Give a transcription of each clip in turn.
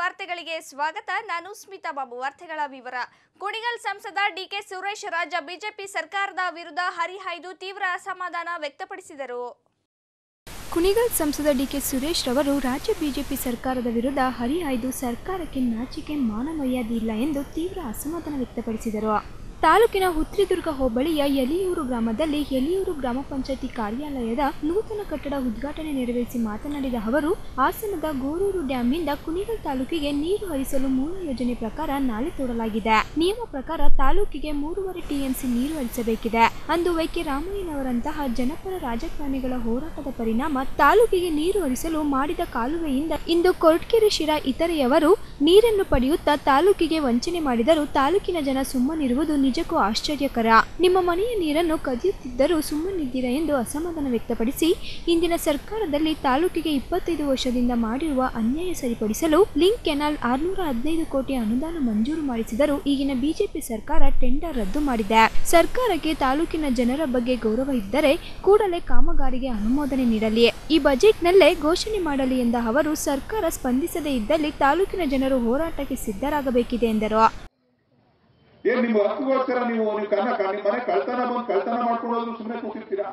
ವಾರ್ತೆಗಳಿಗೆ ಸ್ವಾಗತ ನಾನು ಸ್ಮಿತಾ ಬಾಬು ವಾರ್ತೆಗಳ ವಿವರ ಕುಣಿಗಲ್ ಸಂಸದ ಡಿಕೆ ಸುರೇಶ್ ರಾಜ್ಯ ಬಿಜೆಪಿ ಸರ್ಕಾರದ ವಿರುದ್ಧ ಹರಿಹಾಯ್ದು ತೀವ್ರ ಅಸಮಾಧಾನ ವ್ಯಕ್ತಪಡಿಸಿದರು ಕುಣಿಗಲ್ ಸಂಸದ ಡಿಕೆ ಸುರೇಶ್ ರವರು ರಾಜ್ಯ ಬಿಜೆಪಿ ಸರ್ಕಾರದ ವಿರುದ್ಧ ಹರಿಹಾಯ್ದು ಸರ್ಕಾರಕ್ಕೆ ನಾಚಿಕೆ ಮಾನಮರ್ಯಾದೆ ಇಲ್ಲ ಎಂದು ತೀವ್ರ ಅಸಮಾಧಾನ ವ್ಯಕ್ತಪಡಿಸಿದರು ತಾಲೂಕಿನ ಹುತ್ರಿದುರ್ಗ ಹೋಬಳಿಯ ಯಲಿಯೂರು ಗ್ರಾಮದಲ್ಲಿ ಯಲಿಯೂರು ಗ್ರಾಮ ಪಂಚಾಯತಿ ಕಾರ್ಯಾಲಯದ ನೂತನ ಕಟ್ಟಡ ಉದ್ಘಾಟನೆ ನೆರವೇರಿಸಿ ಮಾತನಾಡಿದ ಅವರು ಹಾಸನದ ಗೋರೂರು ಡ್ಯಾಂನಿಂದ ಕುಣಿಗಲ್ ತಾಲೂಕಿಗೆ ನೀರು ಹರಿಸಲು ಮೂಲ ಯೋಜನೆ ಪ್ರಕಾರ ನಾಲೆ ತೋಡಲಾಗಿದೆ ನಿಯಮ ಪ್ರಕಾರ ತಾಲೂಕಿಗೆ ಮೂರುವರೆ ಟಿಎಂಸಿ ನೀರು ಹರಿಸಬೇಕಿದೆ ಅಂದು ವೈಕೆ ರಾಮಯ್ಯನವರಂತಹ ಜನಪರ ರಾಜಕಾರಣಿಗಳ ಹೋರಾಟದ ಪರಿಣಾಮ ತಾಲೂಕಿಗೆ ನೀರು ಹರಿಸಲು ಮಾಡಿದ ಕಾಲುವೆಯಿಂದ ಇಂದು ಕೊರಟಗೆರೆ ಶಿರಾ ಇತರೆಯವರು ನೀರನ್ನು ಪಡೆಯುತ್ತಾ ತಾಲೂಕಿಗೆ ವಂಚನೆ ಮಾಡಿದರೂ ತಾಲೂಕಿನ ಜನ ಸುಮ್ಮನಿರುವುದು ನಿಜಕ್ಕೂ ಆಶ್ಚರ್ಯಕರ ನಿಮ್ಮ ಮನೆಯ ನೀರನ್ನು ಕದಿಯುತ್ತಿದ್ದರೂ ಸುಮ್ಮನಿದ್ದೀರಾ ಎಂದು ಅಸಮಾಧಾನ ವ್ಯಕ್ತಪಡಿಸಿ ಇಂದಿನ ಸರ್ಕಾರದಲ್ಲಿ ತಾಲೂಕಿಗೆ ಇಪ್ಪತ್ತೈದು ವರ್ಷದಿಂದ ಮಾಡಿರುವ ಅನ್ಯಾಯ ಸರಿಪಡಿಸಲು ಲಿಂಕ್ ಕೆನಾಲ್ ಆರ್ನೂರ ಹದಿನೈದು ಕೋಟಿ ಅನುದಾನ ಮಂಜೂರು ಮಾಡಿಸಿದರೂ ಈಗಿನ ಬಿಜೆಪಿ ಸರ್ಕಾರ ಟೆಂಡರ್ ರದ್ದು ಮಾಡಿದೆ ಸರ್ಕಾರಕ್ಕೆ ತಾಲೂಕಿನ ಜನರ ಬಗ್ಗೆ ಗೌರವ ಇದ್ದರೆ ಕೂಡಲೇ ಕಾಮಗಾರಿಗೆ ಅನುಮೋದನೆ ನೀಡಲಿ ಈ ಬಜೆಟ್ನಲ್ಲೇ ಘೋಷಣೆ ಮಾಡಲಿ ಎಂದ ಅವರು ಸರ್ಕಾರ ಸ್ಪಂದಿಸದೇ ಇದ್ದಲ್ಲಿ ತಾಲೂಕಿನ ಜನರು ಹೋರಾಟಕ್ಕೆ ಸಿದ್ಧರಾಗಬೇಕಿದೆ ಎಂದರು ಏನ್ ನಿಮ್ಮ ಹಕ್ಕಿಗೋಸ್ಕರ ನೀವು ನೀವು ಕನ್ನ ನಿಮ್ಮ ಮನೆ ಕಳ್ತನ ಬಂದು ಕಳ್ತನ ಮಾಡ್ಕೊಂಡು ಹೋದ್ರು ಸುಮ್ಮನೆ ಕೂತಿರ್ತೀರಾ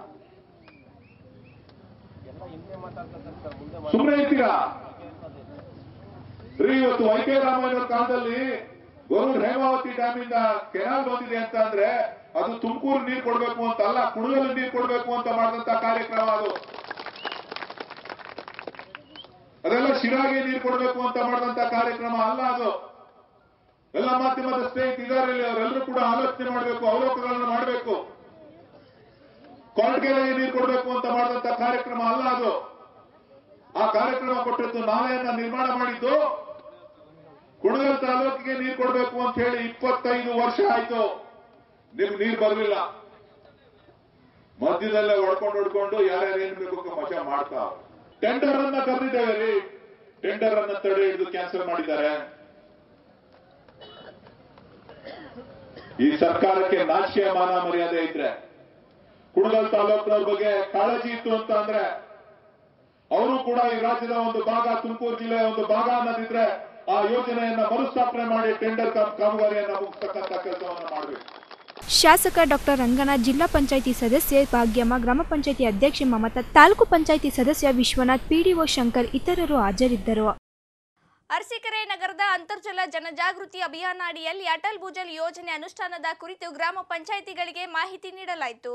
ಸುಮ್ಮನೆ ಇರ್ತೀರಾ ರೀ ಇವತ್ತು ವೈಕೆ ರಾಮಯ್ಯನವರ ಕಾಲದಲ್ಲಿ ಗೋರೂರು ಹೇಮಾವತಿ ಡ್ಯಾಮ್ ಇಂದ ಕೆನಾಲ್ ಬಂದಿದೆ ಅಂತ ಅಂದ್ರೆ ಅದು ತುಮಕೂರು ನೀರು ಕೊಡ್ಬೇಕು ಅಂತ ಅಲ್ಲ ಕುಣಗಲ್ ನೀರು ಕೊಡ್ಬೇಕು ಅಂತ ಮಾಡಿದಂತ ಕಾರ್ಯಕ್ರಮ ಅದು ಅದೆಲ್ಲ ಶಿರಾಗೆ ನೀರು ಕೊಡ್ಬೇಕು ಅಂತ ಮಾಡಿದಂತ ಕಾರ್ಯಕ್ರಮ ಅಲ್ಲ ಅದು ಎಲ್ಲ ಮಾಧ್ಯಮದ ಸ್ನೇಹಿತ ಇದ್ದಾರೆ ಇಲ್ಲಿ ಅವರೆಲ್ಲರೂ ಕೂಡ ಆಲೋಚನೆ ಮಾಡಬೇಕು ಅವಲೋಕನಗಳನ್ನು ಮಾಡಬೇಕು ಕೊರಟಗೆರೆಗೆ ನೀರು ಕೊಡಬೇಕು ಅಂತ ಮಾಡಿದಂತ ಕಾರ್ಯಕ್ರಮ ಅಲ್ಲ ಅದು ಆ ಕಾರ್ಯಕ್ರಮ ಕೊಟ್ಟಿದ್ದು ನಾಲೆಯನ್ನ ನಿರ್ಮಾಣ ಮಾಡಿದ್ದು ಕುಣಗಲ್ ತಾಲೂಕಿಗೆ ನೀರು ಕೊಡಬೇಕು ಅಂತ ಹೇಳಿ ಇಪ್ಪತ್ತೈದು ವರ್ಷ ಆಯ್ತು ನಿಮ್ ನೀರು ಬರಲಿಲ್ಲ ಮಧ್ಯದಲ್ಲೇ ಹೊಡ್ಕೊಂಡು ಹೊಡ್ಕೊಂಡು ಯಾರ್ಯಾರು ಏನ್ ಬೇಕು ಮಜಾ ಮಾಡ್ತಾ ಟೆಂಡರ್ ಅನ್ನ ಕರೆದಿದ್ದೇವೆ ರೀ ಟೆಂಡರ್ ಅನ್ನ ತಡೆ ಹಿಡಿದು ಕ್ಯಾನ್ಸಲ್ ಮಾಡಿದ್ದಾರೆ ಈ ಸರ್ಕಾರಕ್ಕೆ ನಾಚಿಕೆ ಮಾನ ಮರ್ಯಾದೆ ಇದ್ರೆ ಕುಣಗಲ್ ತಾಲೂಕಿನವ್ರ ಬಗ್ಗೆ ಕಾಳಜಿ ಇತ್ತು ಅಂತ ಅಂದ್ರೆ ಅವರು ಕೂಡ ಈ ರಾಜ್ಯದ ಒಂದು ಭಾಗ ತುಮಕೂರು ಜಿಲ್ಲೆಯ ಒಂದು ಭಾಗ ಅನ್ನೋದಿದ್ರೆ ಆ ಯೋಜನೆಯನ್ನ ಮರುಸ್ಥಾಪನೆ ಮಾಡಿ ಟೆಂಡರ್ ಕಾಮಗಾರಿಯನ್ನ ಮುಗಿಸ್ತಕ್ಕಂಥ ಕೆಲಸವನ್ನ ಮಾಡಬೇಕು ಶಾಸಕ ಡಾಕ್ಟರ್ ರಂಗನಾಥ್ ಜಿಲ್ಲಾ ಪಂಚಾಯಿತಿ ಸದಸ್ಯೆ ಭಾಗ್ಯಮ್ಮ ಗ್ರಾಮ ಪಂಚಾಯಿತಿ ಅಧ್ಯಕ್ಷೆ ಮಮತಾ ತಾಲೂಕು ಪಂಚಾಯಿತಿ ಸದಸ್ಯ ವಿಶ್ವನಾಥ್ ಪಿಡಿಒ ಶಂಕರ್ ಇತರರು ಹಾಜರಿದ್ದರು ಅರಸೀಕೆರೆ ನಗರದ ಅಂತರ್ಜಲ ಜನಜಾಗೃತಿ ಅಭಿಯಾನ ಅಡಿಯಲ್ಲಿ ಅಟಲ್ ಭೂಜಲ್ ಯೋಜನೆ ಅನುಷ್ಠಾನದ ಕುರಿತು ಗ್ರಾಮ ಪಂಚಾಯಿತಿಗಳಿಗೆ ಮಾಹಿತಿ ನೀಡಲಾಯಿತು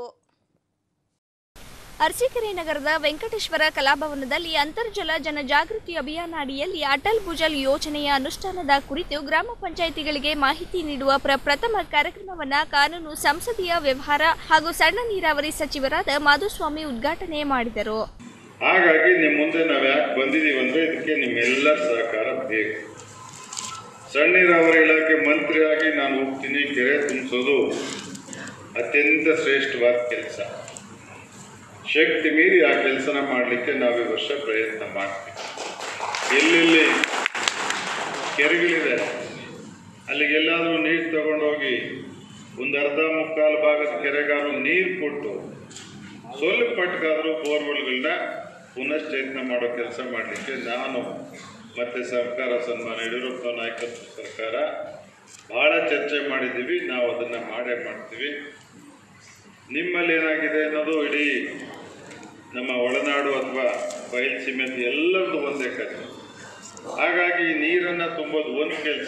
ಅರಸೀಕೆರೆ ನಗರದ ವೆಂಕಟೇಶ್ವರ ಕಲಾಭವನದಲ್ಲಿ ಅಂತರ್ಜಲ ಜನಜಾಗೃತಿ ಅಭಿಯಾನ ಅಡಿಯಲ್ಲಿ ಅಟಲ್ ಭೂಜಲ್ ಯೋಜನೆಯ ಅನುಷ್ಠಾನದ ಕುರಿತು ಗ್ರಾಮ ಪಂಚಾಯಿತಿಗಳಿಗೆ ಮಾಹಿತಿ ನೀಡುವ ಪ್ರ ಪ್ರಥಮ ಕಾರ್ಯಕ್ರಮವನ್ನ ಕಾನೂನು ಸಂಸದೀಯ ವ್ಯವಹಾರ ಹಾಗೂ ಸಣ್ಣ ನೀರಾವರಿ ಸಚಿವರಾದ ಮಾಧುಸ್ವಾಮಿ ಉದ್ಘಾಟನೆ ಮಾಡಿದರು ಹಾಗಾಗಿ ನಿಮ್ಮ ಮುಂದೆ ನಾವು ಯಾಕೆ ಬಂದಿದ್ದೀವಿ ಅಂದರೆ ಇದಕ್ಕೆ ನಿಮ್ಮೆಲ್ಲರ ಸಹಕಾರ ಬೇಕು ಸಣ್ಣ ನೀರಾವರಿ ಇಲಾಖೆ ಮಂತ್ರಿಯಾಗಿ ನಾನು ಹೋಗ್ತೀನಿ ಕೆರೆ ತುಂಬಿಸೋದು ಅತ್ಯಂತ ಶ್ರೇಷ್ಠವಾದ ಕೆಲಸ ಶಕ್ತಿ ಮೀರಿ ಆ ಕೆಲಸನ ಮಾಡಲಿಕ್ಕೆ ನಾವು ಈ ವರ್ಷ ಪ್ರಯತ್ನ ಮಾಡ್ತೀವಿ ಎಲ್ಲೆಲ್ಲಿ ಕೆರೆಗಳಿದೆ ಅಲ್ಲಿಗೆಲ್ಲಾದರೂ ನೀರು ತಗೊಂಡೋಗಿ ಒಂದು ಅರ್ಧ ಮುಕ್ಕಾಲು ಭಾಗದ ಕೆರೆಗಾರು ನೀರು ಕೊಟ್ಟು ಸ್ವಲ್ಪ ಮಟ್ಟಕ್ಕಾದರೂ ಬೋರ್ವೆಲ್ಗಳನ್ನ ಪುನಶ್ಚೇತನ ಮಾಡೋ ಕೆಲಸ ಮಾಡಲಿಕ್ಕೆ ನಾನು ಮತ್ತು ಸರ್ಕಾರ ಸನ್ಮಾನ ಯಡಿಯೂರಪ್ಪ ನಾಯಕತ್ವ ಸರ್ಕಾರ ಭಾಳ ಚರ್ಚೆ ಮಾಡಿದ್ದೀವಿ ನಾವು ಅದನ್ನು ಮಾಡೇ ಮಾಡ್ತೀವಿ ನಿಮ್ಮಲ್ಲಿ ಏನಾಗಿದೆ ಅನ್ನೋದು ಇಡೀ ನಮ್ಮ ಒಳನಾಡು ಅಥವಾ ಬಯಲುಸೀಮೆ ಎಲ್ಲರದ್ದು ಒಂದೇ ಕಥೆ ಹಾಗಾಗಿ ಈ ನೀರನ್ನು ತುಂಬೋದು ಒಂದು ಕೆಲಸ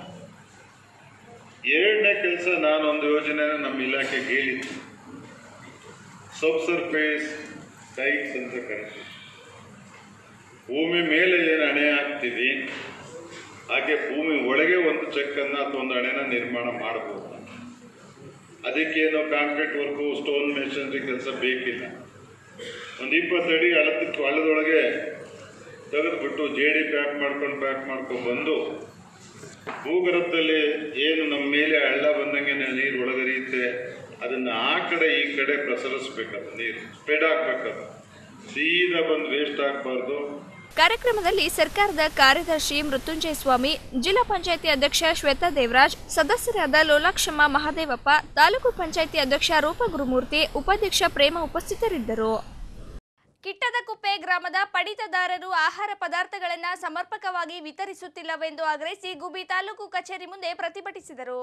ಎರಡನೇ ಕೆಲಸ ನಾನೊಂದು ಯೋಜನೆನ ನಮ್ಮ ಇಲಾಖೆಗೆ ಹೇಳಿದ್ದೆ ಸಬ್ ಸರ್ಫೇಸ್ ಟೈಟ್ಸ್ ಅಂತ ಕರಿತೀವಿ ಭೂಮಿ ಮೇಲೆ ಏನು ಅಣೆ ಹಾಕ್ತೀವಿ ಹಾಗೆ ಭೂಮಿ ಒಳಗೆ ಒಂದು ಚೆಕ್ಕನ್ನು ಅಥವಾ ಒಂದು ಅಣೆನ ನಿರ್ಮಾಣ ಮಾಡ್ಬೋದು ಅದಕ್ಕೇನು ಕಾಂಕ್ರೀಟ್ ವರ್ಕು ಸ್ಟೋನ್ ಮೆಷಿನರಿ ಕೆಲಸ ಬೇಕಿಲ್ಲ ಒಂದು ಇಪ್ಪತ್ತಡಿ ಹಳ್ಳದ ಹಳ್ಳದೊಳಗೆ ತೆಗೆದುಬಿಟ್ಟು ಜೇಡಿ ಪ್ಯಾಕ್ ಮಾಡ್ಕೊಂಡು ಪ್ಯಾಕ್ ಮಾಡ್ಕೊಂಡು ಬಂದು ಭೂಗರ್ಭದಲ್ಲಿ ಏನು ನಮ್ಮ ಮೇಲೆ ಹಳ್ಳ ಬಂದಂಗೆ ನೀರು ಒಳಗರಿಯುತ್ತೆ ಅದನ್ನು ಆ ಕಡೆ ಈ ಕಡೆ ಪ್ರಸರಿಸ್ಬೇಕದು ನೀರು ಸ್ಪ್ರೆಡ್ ಆಗ್ಬೇಕದು ಸೀದಾ ಬಂದು ವೇಸ್ಟ್ ಆಗಬಾರ್ದು ಕಾರ್ಯಕ್ರಮದಲ್ಲಿ ಸರ್ಕಾರದ ಕಾರ್ಯದರ್ಶಿ ಮೃತ್ಯುಂಜಯ ಸ್ವಾಮಿ ಜಿಲ್ಲಾ ಪಂಚಾಯಿತಿ ಅಧ್ಯಕ್ಷ ಶ್ವೇತಾ ದೇವರಾಜ್ ಸದಸ್ಯರಾದ ಲೋಲಾಕ್ಷಮ್ಮ ಮಹಾದೇವಪ್ಪ ತಾಲೂಕು ಪಂಚಾಯಿತಿ ಅಧ್ಯಕ್ಷ ರೂಪ ಗುರುಮೂರ್ತಿ ಉಪಾಧ್ಯಕ್ಷ ಪ್ರೇಮ ಉಪಸ್ಥಿತರಿದ್ದರು ಕಿಟ್ಟದಕುಪ್ಪೆ ಗ್ರಾಮದ ಪಡಿತದಾರರು ಆಹಾರ ಪದಾರ್ಥಗಳನ್ನು ಸಮರ್ಪಕವಾಗಿ ವಿತರಿಸುತ್ತಿಲ್ಲವೆಂದು ಆಗ್ರಹಿಸಿ ಗುಬ್ಬಿ ತಾಲೂಕು ಕಚೇರಿ ಮುಂದೆ ಪ್ರತಿಭಟಿಸಿದರು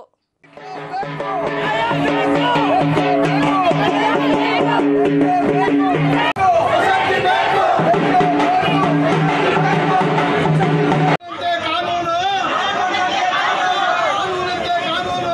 ಕಾನೂನು ಕಾನೂನಿಗೆ ಕಾನೂನು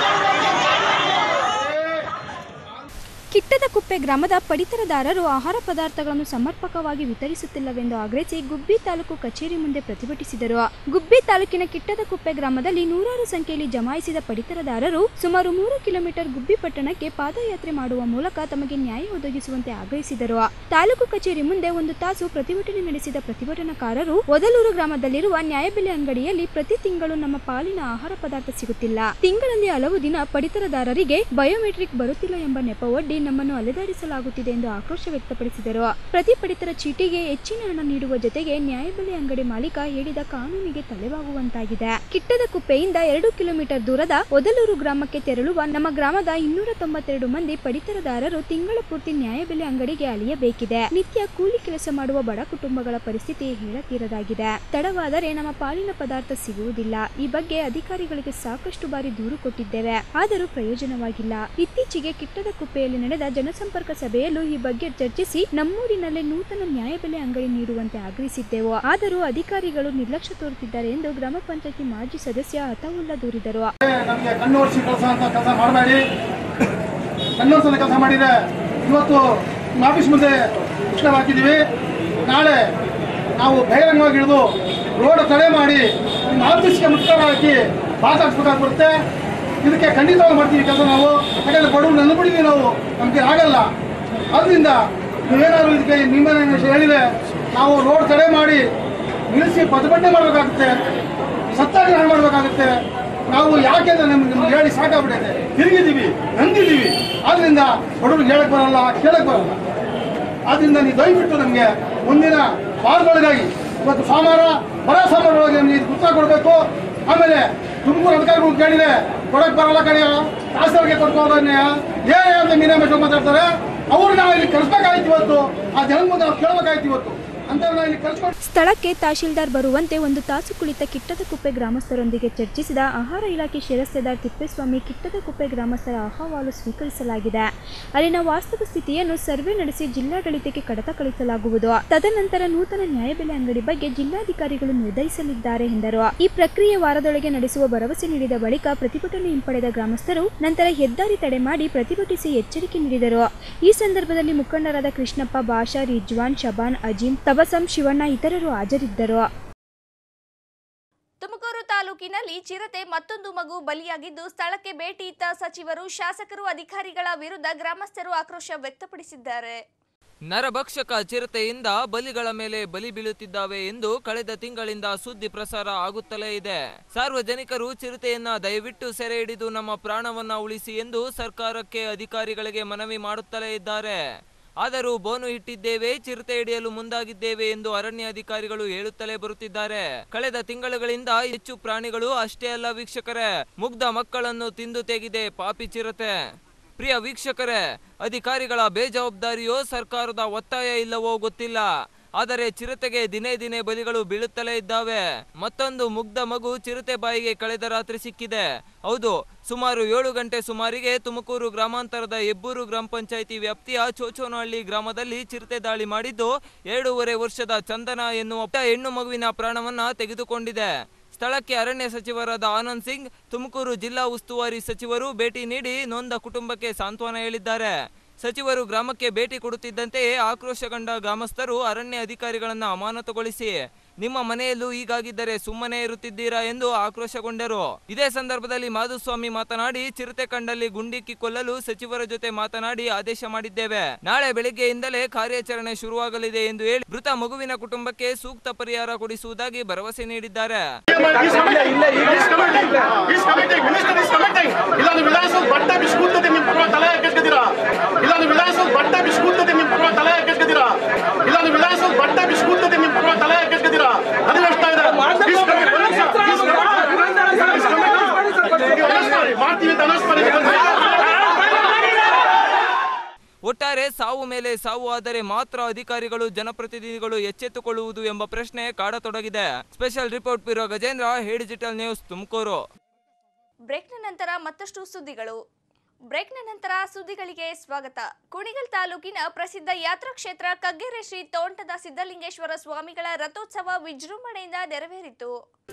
ಕಿಟ್ಟದಕುಪ್ಪೆ ಗ್ರಾಮದ ಪಡಿತರದಾರರು ಆಹಾರ ಪದಾರ್ಥಗಳನ್ನು ಸಮರ್ಪಕವಾಗಿ ವಿತರಿಸುತ್ತಿಲ್ಲವೆಂದು ಆಗ್ರಹಿಸಿ ಗುಬ್ಬಿ ತಾಲೂಕು ಕಚೇರಿ ಮುಂದೆ ಪ್ರತಿಭಟಿಸಿದರು ಗುಬ್ಬಿ ತಾಲೂಕಿನ ಕಿಟ್ಟದಕುಪ್ಪೆ ಗ್ರಾಮದಲ್ಲಿ ನೂರಾರು ಸಂಖ್ಯೆಯಲ್ಲಿ ಜಮಾಯಿಸಿದ ಪಡಿತರದಾರರು ಸುಮಾರು ಮೂರು ಕಿಲೋಮೀಟರ್ ಗುಬ್ಬಿ ಪಟ್ಟಣಕ್ಕೆ ಪಾದಯಾತ್ರೆ ಮಾಡುವ ಮೂಲಕ ತಮಗೆ ನ್ಯಾಯ ಒದಗಿಸುವಂತೆ ಆಗ್ರಹಿಸಿದರು ತಾಲೂಕು ಕಚೇರಿ ಮುಂದೆ ಒಂದು ತಾಸು ಪ್ರತಿಭಟನೆ ನಡೆಸಿದ ಪ್ರತಿಭಟನಾಕಾರರು ಒದಲೂರು ಗ್ರಾಮದಲ್ಲಿರುವ ನ್ಯಾಯಬೆಲೆ ಅಂಗಡಿಯಲ್ಲಿ ಪ್ರತಿ ತಿಂಗಳು ನಮ್ಮ ಪಾಲಿನ ಆಹಾರ ಪದಾರ್ಥ ಸಿಗುತ್ತಿಲ್ಲ ತಿಂಗಳಲ್ಲಿ ಹಲವು ದಿನ ಪಡಿತರದಾರರಿಗೆ ಬಯೋಮೆಟ್ರಿಕ್ ಬರುತ್ತಿಲ್ಲ ಎಂಬ ನೆಪವೊಡ್ಡಿ ನಮ್ಮನ್ನು ಅಲೆದಾಡಿಸಲಾಗುತ್ತಿದೆ ಎಂದು ಆಕ್ರೋಶ ವ್ಯಕ್ತಪಡಿಸಿದರು ಪ್ರತಿ ಪಡಿತರ ಚೀಟಿಗೆ ಹೆಚ್ಚಿನ ಹಣ ನೀಡುವ ಜೊತೆಗೆ ನ್ಯಾಯಬೆಲೆ ಅಂಗಡಿ ಮಾಲೀಕ ಹೇಳಿದ ಕಾನೂನಿಗೆ ತಲೆಬಾಗುವಂತಾಗಿದೆ ಕಿಟ್ಟದ ಕುಪ್ಪೆಯಿಂದ ಎರಡು ಕಿಲೋಮೀಟರ್ ದೂರದ ಒದಲೂರು ಗ್ರಾಮಕ್ಕೆ ತೆರಳುವ ನಮ್ಮ ಗ್ರಾಮದ ಇನ್ನೂರ ತೊಂಬತ್ತೆರಡು ಮಂದಿ ಪಡಿತರದಾರರು ತಿಂಗಳ ಪೂರ್ತಿ ನ್ಯಾಯಬೆಲೆ ಅಂಗಡಿಗೆ ಅಲಿಯಬೇಕಿದೆ ನಿತ್ಯ ಕೂಲಿ ಕೆಲಸ ಮಾಡುವ ಬಡ ಕುಟುಂಬಗಳ ಪರಿಸ್ಥಿತಿ ಹೇಳತೀರದಾಗಿದೆ ತಡವಾದರೆ ನಮ್ಮ ಪಾಲಿನ ಪದಾರ್ಥ ಸಿಗುವುದಿಲ್ಲ ಈ ಬಗ್ಗೆ ಅಧಿಕಾರಿಗಳಿಗೆ ಸಾಕಷ್ಟು ಬಾರಿ ದೂರು ಕೊಟ್ಟಿದ್ದೇವೆ ಆದರೂ ಪ್ರಯೋಜನವಾಗಿಲ್ಲ ಇತ್ತೀಚೆಗೆ ಕಿಟ್ಟದ ಕುಪ್ಪೆಯಲ್ಲಿ ನಡೆದ ಜನಸಂಪರ್ಕ ಸಭೆಯಲ್ಲೂ ಈ ಬಗ್ಗೆ ಚರ್ಚಿಸಿ ನಮ್ಮೂರಿನಲ್ಲೇ ನೂತನ ನ್ಯಾಯಬೆಲೆ ಅಂಗಡಿ ನೀಡುವಂತೆ ಆಗ್ರಹಿಸಿದ್ದೆವು ಆದರೂ ಅಧಿಕಾರಿಗಳು ನಿರ್ಲಕ್ಷ್ಯ ತೋರುತ್ತಿದ್ದಾರೆ ಎಂದು ಗ್ರಾಮ ಪಂಚಾಯತಿ ಮಾಜಿ ಸದಸ್ಯ ಅತಾವುಲ್ಲಾ ದೂರಿದರು ನಮಗೆ ಕಣ್ಣು ಒರೆಸಿ ಕೆಲಸ ಅಂತ ಕೆಲಸ ಮಾಡಬೇಡಿ ಕಣ್ಣು ಒರೆಸಲು ಕೆಲಸ ಮಾಡಿದ್ರೆ ಇವತ್ತು ನಿಮ್ಮ ಆಫೀಸ್ ಮುಂದೆ ಪ್ರಶ್ನೆ ಹಾಕಿದ್ದೀವಿ ನಾಳೆ ನಾವು ಬಹಿರಂಗವಾಗಿ ಇಳಿದು ರೋಡ್ ತಡೆ ಮಾಡಿ ನಿಮ್ಮ ಆಫೀಸ್ಗೆ ಮುಷ್ಕರ ಹಾಕಿ ಮಾತಾಡ್ಸ್ಬೇಕಾಗ್ಬಿಡುತ್ತೆ ಇದಕ್ಕೆ ಖಂಡಿತವಾಗಿ ಮಾಡ್ತೀವಿ ಕೆಲಸ ನಾವು ಯಾಕಂದ್ರೆ ಬಡವರು ನೆನ್ಬಿಟ್ಟಿದ್ದೀವಿ ನಾವು ನಮಗೆ ಆಗಲ್ಲ ಅದರಿಂದ ನೀವೇನಾದ್ರು ಇದಕ್ಕೆ ನಿಮ್ಮ ಹೇಳಿದ್ರೆ ನಾವು ರೋಡ್ ತಡೆ ಮಾಡಿ ನಿಲ್ಲಿಸಿ ಪ್ರತಿಭಟನೆ ಮಾಡಬೇಕಾಗುತ್ತೆ ಸತ್ಯಾಗ್ರಹ ಮಾಡಬೇಕಾಗುತ್ತೆ ನಾವು ಯಾಕೆಂದ್ರೆ ನಮ್ಗೆ ನಿಮ್ಗೆ ಹೇಳಿ ಸಾಕಾಗ್ಬಿಟ್ಟಿದೆ ತಿರುಗಿದ್ದೀವಿ ನಂದಿದ್ದೀವಿ ಆದ್ರಿಂದ ಬಡವ್ರಿಗೆ ಹೇಳಕ್ ಬರಲ್ಲ ಕೇಳಕ್ ಬರಲ್ಲ ಆದ್ರಿಂದ ನೀವು ದಯವಿಟ್ಟು ನಮಗೆ ಮುಂದಿನ ವಾರದೊಳಗಾಗಿ ಇವತ್ತು ಸೋಮವಾರ ಬರ ಸೋಮವಾರದೊಳಗೆ ನಮಗೆ ಇದು ಉತ್ತರ ಕೊಡಬೇಕು ಆಮೇಲೆ ತುಮಕೂರು ಅಧಿಕಾರಿಗಳು ಕೇಳಿದೆ ಕೊಡಕ್ ಬರಲ್ಲ ಕಡೆಯ ಶಾಸಕರಿಗೆ ಕೊಡ್ಕೋದನ್ನೇ ಏನೇ ಅಂತ ಮೀನಾಮೇಶ್ವರ್ ಮಾತಾಡ್ತಾರೆ ಅವ್ರನ್ನ ಇಲ್ಲಿ ಕಳಿಸ್ಬೇಕಾಯ್ತು ಇವತ್ತು ಆ ಜನದ ಮುಂದೆ ನಾವು ಕೇಳಬೇಕಾಯ್ತು ಇವತ್ತು ಅಂತವ್ರನ್ನ ಇಲ್ಲಿ ಕಳಿಸ್ಕೊಂಡು ಸ್ಥಳಕ್ಕೆ ತಹಶೀಲ್ದಾರ್ ಬರುವಂತೆ ಒಂದು ತಾಸು ಕುಳಿತ ಕಿಟ್ಟದಕುಪ್ಪೆ ಗ್ರಾಮಸ್ಥರೊಂದಿಗೆ ಚರ್ಚಿಸಿದ ಆಹಾರ ಇಲಾಖೆ ಶಿರಸ್ತೆದಾರ್ ತಿಪ್ಪೇಸ್ವಾಮಿ ಕಿಟ್ಟದಕುಪ್ಪೆ ಗ್ರಾಮಸ್ಥರ ಅಹವಾಲು ಸ್ವೀಕರಿಸಲಾಗಿದೆ ಅಲ್ಲಿನ ವಾಸ್ತವ ಸ್ಥಿತಿಯನ್ನು ಸರ್ವೆ ನಡೆಸಿ ಜಿಲ್ಲಾಡಳಿತಕ್ಕೆ ಕಡತ ಕಳಿಸಲಾಗುವುದು ತದನಂತರ ನೂತನ ನ್ಯಾಯಬೆಲೆ ಅಂಗಡಿ ಬಗ್ಗೆ ಜಿಲ್ಲಾಧಿಕಾರಿಗಳು ನಿರ್ಧರಿಸಲಿದ್ದಾರೆ ಎಂದರು ಈ ಪ್ರಕ್ರಿಯೆ ವಾರದೊಳಗೆ ನಡೆಸುವ ಭರವಸೆ ನೀಡಿದ ಬಳಿಕ ಪ್ರತಿಭಟನೆ ಹಿಂಪಡೆದ ಗ್ರಾಮಸ್ಥರು ನಂತರ ಹೆದ್ದಾರಿ ತಡೆ ಮಾಡಿ ಪ್ರತಿಭಟಿಸಿ ಎಚ್ಚರಿಕೆ ನೀಡಿದರು ಈ ಸಂದರ್ಭದಲ್ಲಿ ಮುಖಂಡರಾದ ಕೃಷ್ಣಪ್ಪ ಭಾಷಾ ರಿಜ್ವಾನ್ ಶಬಾನ್ ಅಜೀಂ ತಬಸಂ ಶಿವಣ್ಣ ಇತರರು ಹಾಜರಿದ್ದರು ತುಮಕೂರು ತಾಲೂಕಿನಲ್ಲಿ ಚಿರತೆ ಮತ್ತೊಂದು ಮಗು ಬಲಿಯಾಗಿದ್ದು ಸ್ಥಳಕ್ಕೆ ಭೇಟಿ ಇತ್ತ ಸಚಿವರು ಶಾಸಕರು ಅಧಿಕಾರಿಗಳ ವಿರುದ್ಧ ಗ್ರಾಮಸ್ಥರು ಆಕ್ರೋಶ ವ್ಯಕ್ತಪಡಿಸಿದ್ದಾರೆ ನರಭಕ್ಷಕ ಚಿರತೆಯಿಂದ ಬಲಿಗಳ ಮೇಲೆ ಬಲಿ ಬೀಳುತ್ತಿದ್ದಾವೆ ಎಂದು ಕಳೆದ ತಿಂಗಳಿಂದ ಸುದ್ದಿ ಪ್ರಸಾರ ಆಗುತ್ತಲೇ ಇದೆ ಸಾರ್ವಜನಿಕರು ಚಿರತೆಯನ್ನ ದಯವಿಟ್ಟು ಸೆರೆ ಹಿಡಿದು ನಮ್ಮ ಪ್ರಾಣವನ್ನ ಉಳಿಸಿ ಎಂದು ಸರ್ಕಾರಕ್ಕೆ ಅಧಿಕಾರಿಗಳಿಗೆ ಮನವಿ ಮಾಡುತ್ತಲೇ ಇದ್ದಾರೆ ಆದರೂ ಬೋನು ಇಟ್ಟಿದ್ದೇವೆ ಚಿರತೆ ಹಿಡಿಯಲು ಮುಂದಾಗಿದ್ದೇವೆ ಎಂದು ಅರಣ್ಯ ಅಧಿಕಾರಿಗಳು ಹೇಳುತ್ತಲೇ ಬರುತ್ತಿದ್ದಾರೆ ಕಳೆದ ತಿಂಗಳುಗಳಿಂದ ಹೆಚ್ಚು ಪ್ರಾಣಿಗಳು ಅಷ್ಟೇ ಅಲ್ಲ ವೀಕ್ಷಕರೇ ಮುಗ್ಧ ಮಕ್ಕಳನ್ನು ತಿಂದು ತೆಗಿದೆ ಪಾಪಿ ಚಿರತೆ ಪ್ರಿಯ ವೀಕ್ಷಕರೇ ಅಧಿಕಾರಿಗಳ ಬೇಜವಾಬ್ದಾರಿಯೋ ಸರ್ಕಾರದ ಒತ್ತಾಯ ಇಲ್ಲವೋ ಗೊತ್ತಿಲ್ಲ ಆದರೆ ಚಿರತೆಗೆ ದಿನೇ ದಿನೇ ಬಲಿಗಳು ಬೀಳುತ್ತಲೇ ಇದ್ದಾವೆ ಮತ್ತೊಂದು ಮುಗ್ಧ ಮಗು ಚಿರತೆ ಬಾಯಿಗೆ ಕಳೆದ ರಾತ್ರಿ ಸಿಕ್ಕಿದೆ ಹೌದು ಸುಮಾರು ಏಳು ಗಂಟೆ ಸುಮಾರಿಗೆ ತುಮಕೂರು ಗ್ರಾಮಾಂತರದ ಹೆಬ್ಬೂರು ಗ್ರಾಮ ಪಂಚಾಯಿತಿ ವ್ಯಾಪ್ತಿಯ ಚೋಚೋನಹಳ್ಳಿ ಗ್ರಾಮದಲ್ಲಿ ಚಿರತೆ ದಾಳಿ ಮಾಡಿದ್ದು ಎರಡೂವರೆ ವರ್ಷದ ಚಂದನ ಎನ್ನುವ ಪುಟ್ಟ ಹೆಣ್ಣು ಮಗುವಿನ ಪ್ರಾಣವನ್ನ ತೆಗೆದುಕೊಂಡಿದೆ ಸ್ಥಳಕ್ಕೆ ಅರಣ್ಯ ಸಚಿವರಾದ ಆನಂದ್ ಸಿಂಗ್ ತುಮಕೂರು ಜಿಲ್ಲಾ ಉಸ್ತುವಾರಿ ಸಚಿವರು ಭೇಟಿ ನೀಡಿ ನೊಂದ ಕುಟುಂಬಕ್ಕೆ ಸಾಂತ್ವನ ಹೇಳಿದ್ದಾರೆ ಸಚಿವರು ಗ್ರಾಮಕ್ಕೆ ಭೇಟಿ ಕೊಡುತ್ತಿದ್ದಂತೆಯೇ ಆಕ್ರೋಶಗೊಂಡ ಗ್ರಾಮಸ್ಥರು ಅರಣ್ಯ ಅಧಿಕಾರಿಗಳನ್ನ ಅಮಾನತುಗೊಳಿಸಿ ನಿಮ್ಮ ಮನೆಯಲ್ಲೂ ಹೀಗಾಗಿದ್ದರೆ ಸುಮ್ಮನೆ ಇರುತ್ತಿದ್ದೀರಾ ಎಂದು ಆಕ್ರೋಶಗೊಂಡರು ಇದೇ ಸಂದರ್ಭದಲ್ಲಿ ಮಾಧುಸ್ವಾಮಿ ಮಾತನಾಡಿ ಚಿರತೆ ಕಂಡಲ್ಲಿ ಗುಂಡಿಕ್ಕಿ ಕೊಲ್ಲಲು ಸಚಿವರ ಜೊತೆ ಮಾತನಾಡಿ ಆದೇಶ ಮಾಡಿದ್ದೇವೆ ನಾಳೆ ಬೆಳಿಗ್ಗೆಯಿಂದಲೇ ಕಾರ್ಯಾಚರಣೆ ಶುರುವಾಗಲಿದೆ ಎಂದು ಹೇಳಿ ಮೃತ ಮಗುವಿನ ಕುಟುಂಬಕ್ಕೆ ಸೂಕ್ತ ಪರಿಹಾರ ಕೊಡಿಸುವುದಾಗಿ ಭರವಸೆ ನೀಡಿದ್ದಾರೆ ಇಲ್ಲಾಂದ್ರೆ ವಿಧಾನಸೌಧ ಬಟ್ಟೆ ಬಿಸ್ಕೂತದೆ ನಿಮ್ ಪೂರ್ವ ತಲೆ ಕೆಸ್ಕದಿರಾ ಇಲ್ಲಾಂದ್ರೆ ವಿಧಾನಸೌಧ ಬಟ್ಟೆ ಬಿಸ್ಕೂತದೆ ನಿಮ್ ಪೂರ್ವ ತಲೆ ಕೆಸ್ಕದಿರಾ ಇಲ್ಲಾಂದ್ರೆ ವಿಧಾನಸೌಧ ಬಟ್ಟೆ ಬಿಸ್ಕೂತದೆ ನಿಮ್ ಪೂರ್ವ ತಲೆ ಕೆಸ್ಕದಿರಾ ಅದು ನಡ್ಸ್ತಾ ಇದೆ This committee- ಒಂದ್ ನಿಮಿಷ. This committee- This committee- ಮಾಡ್ತೀವಿ ಅಂತ ಅನೌನ್ಸ್ ಮಾಡಿದ್ದೀವಿ ಒಟ್ಟಾರೆ ಸಾವು ಮೇಲೆ ಸಾವು ಆದರೆ ಮಾತ್ರ ಅಧಿಕಾರಿಗಳು ಜನಪ್ರತಿನಿಧಿಗಳು ಎಚ್ಚೆತ್ತುಕೊಳ್ಳುವುದು ಎಂಬ ಪ್ರಶ್ನೆ ಕಾಡತೊಡಗಿದೆ ಸ್ಪೆಷಲ್ ರಿಪೋರ್ಟ್ ಬ್ಯೂರೋ ಗಜೇಂದ್ರ ಹೇ ಡಿಜಿಟಲ್ ನ್ಯೂಸ್ ತುಮಕೂರು ಬ್ರೇಕ್ನ ನಂತರ ಮತ್ತಷ್ಟು ಸುದ್ದಿಗಳು ಬ್ರೇಕ್ನ ನಂತರ ಸುದ್ದಿಗಳಿಗೆ ಸ್ವಾಗತ ಕುಣಿಗಲ್ ತಾಲೂಕಿನ ಪ್ರಸಿದ್ಧ ಯಾತ್ರಾ ಕ್ಷೇತ್ರ ಕಗ್ಗೆರೆ ಶ್ರೀ ತೋಂಟದ ಸಿದ್ದಲಿಂಗೇಶ್ವರ ಸ್ವಾಮಿಗಳ ರಥೋತ್ಸವ ವಿಜೃಂಭಣೆಯಿಂದ ನೆರವೇರಿತು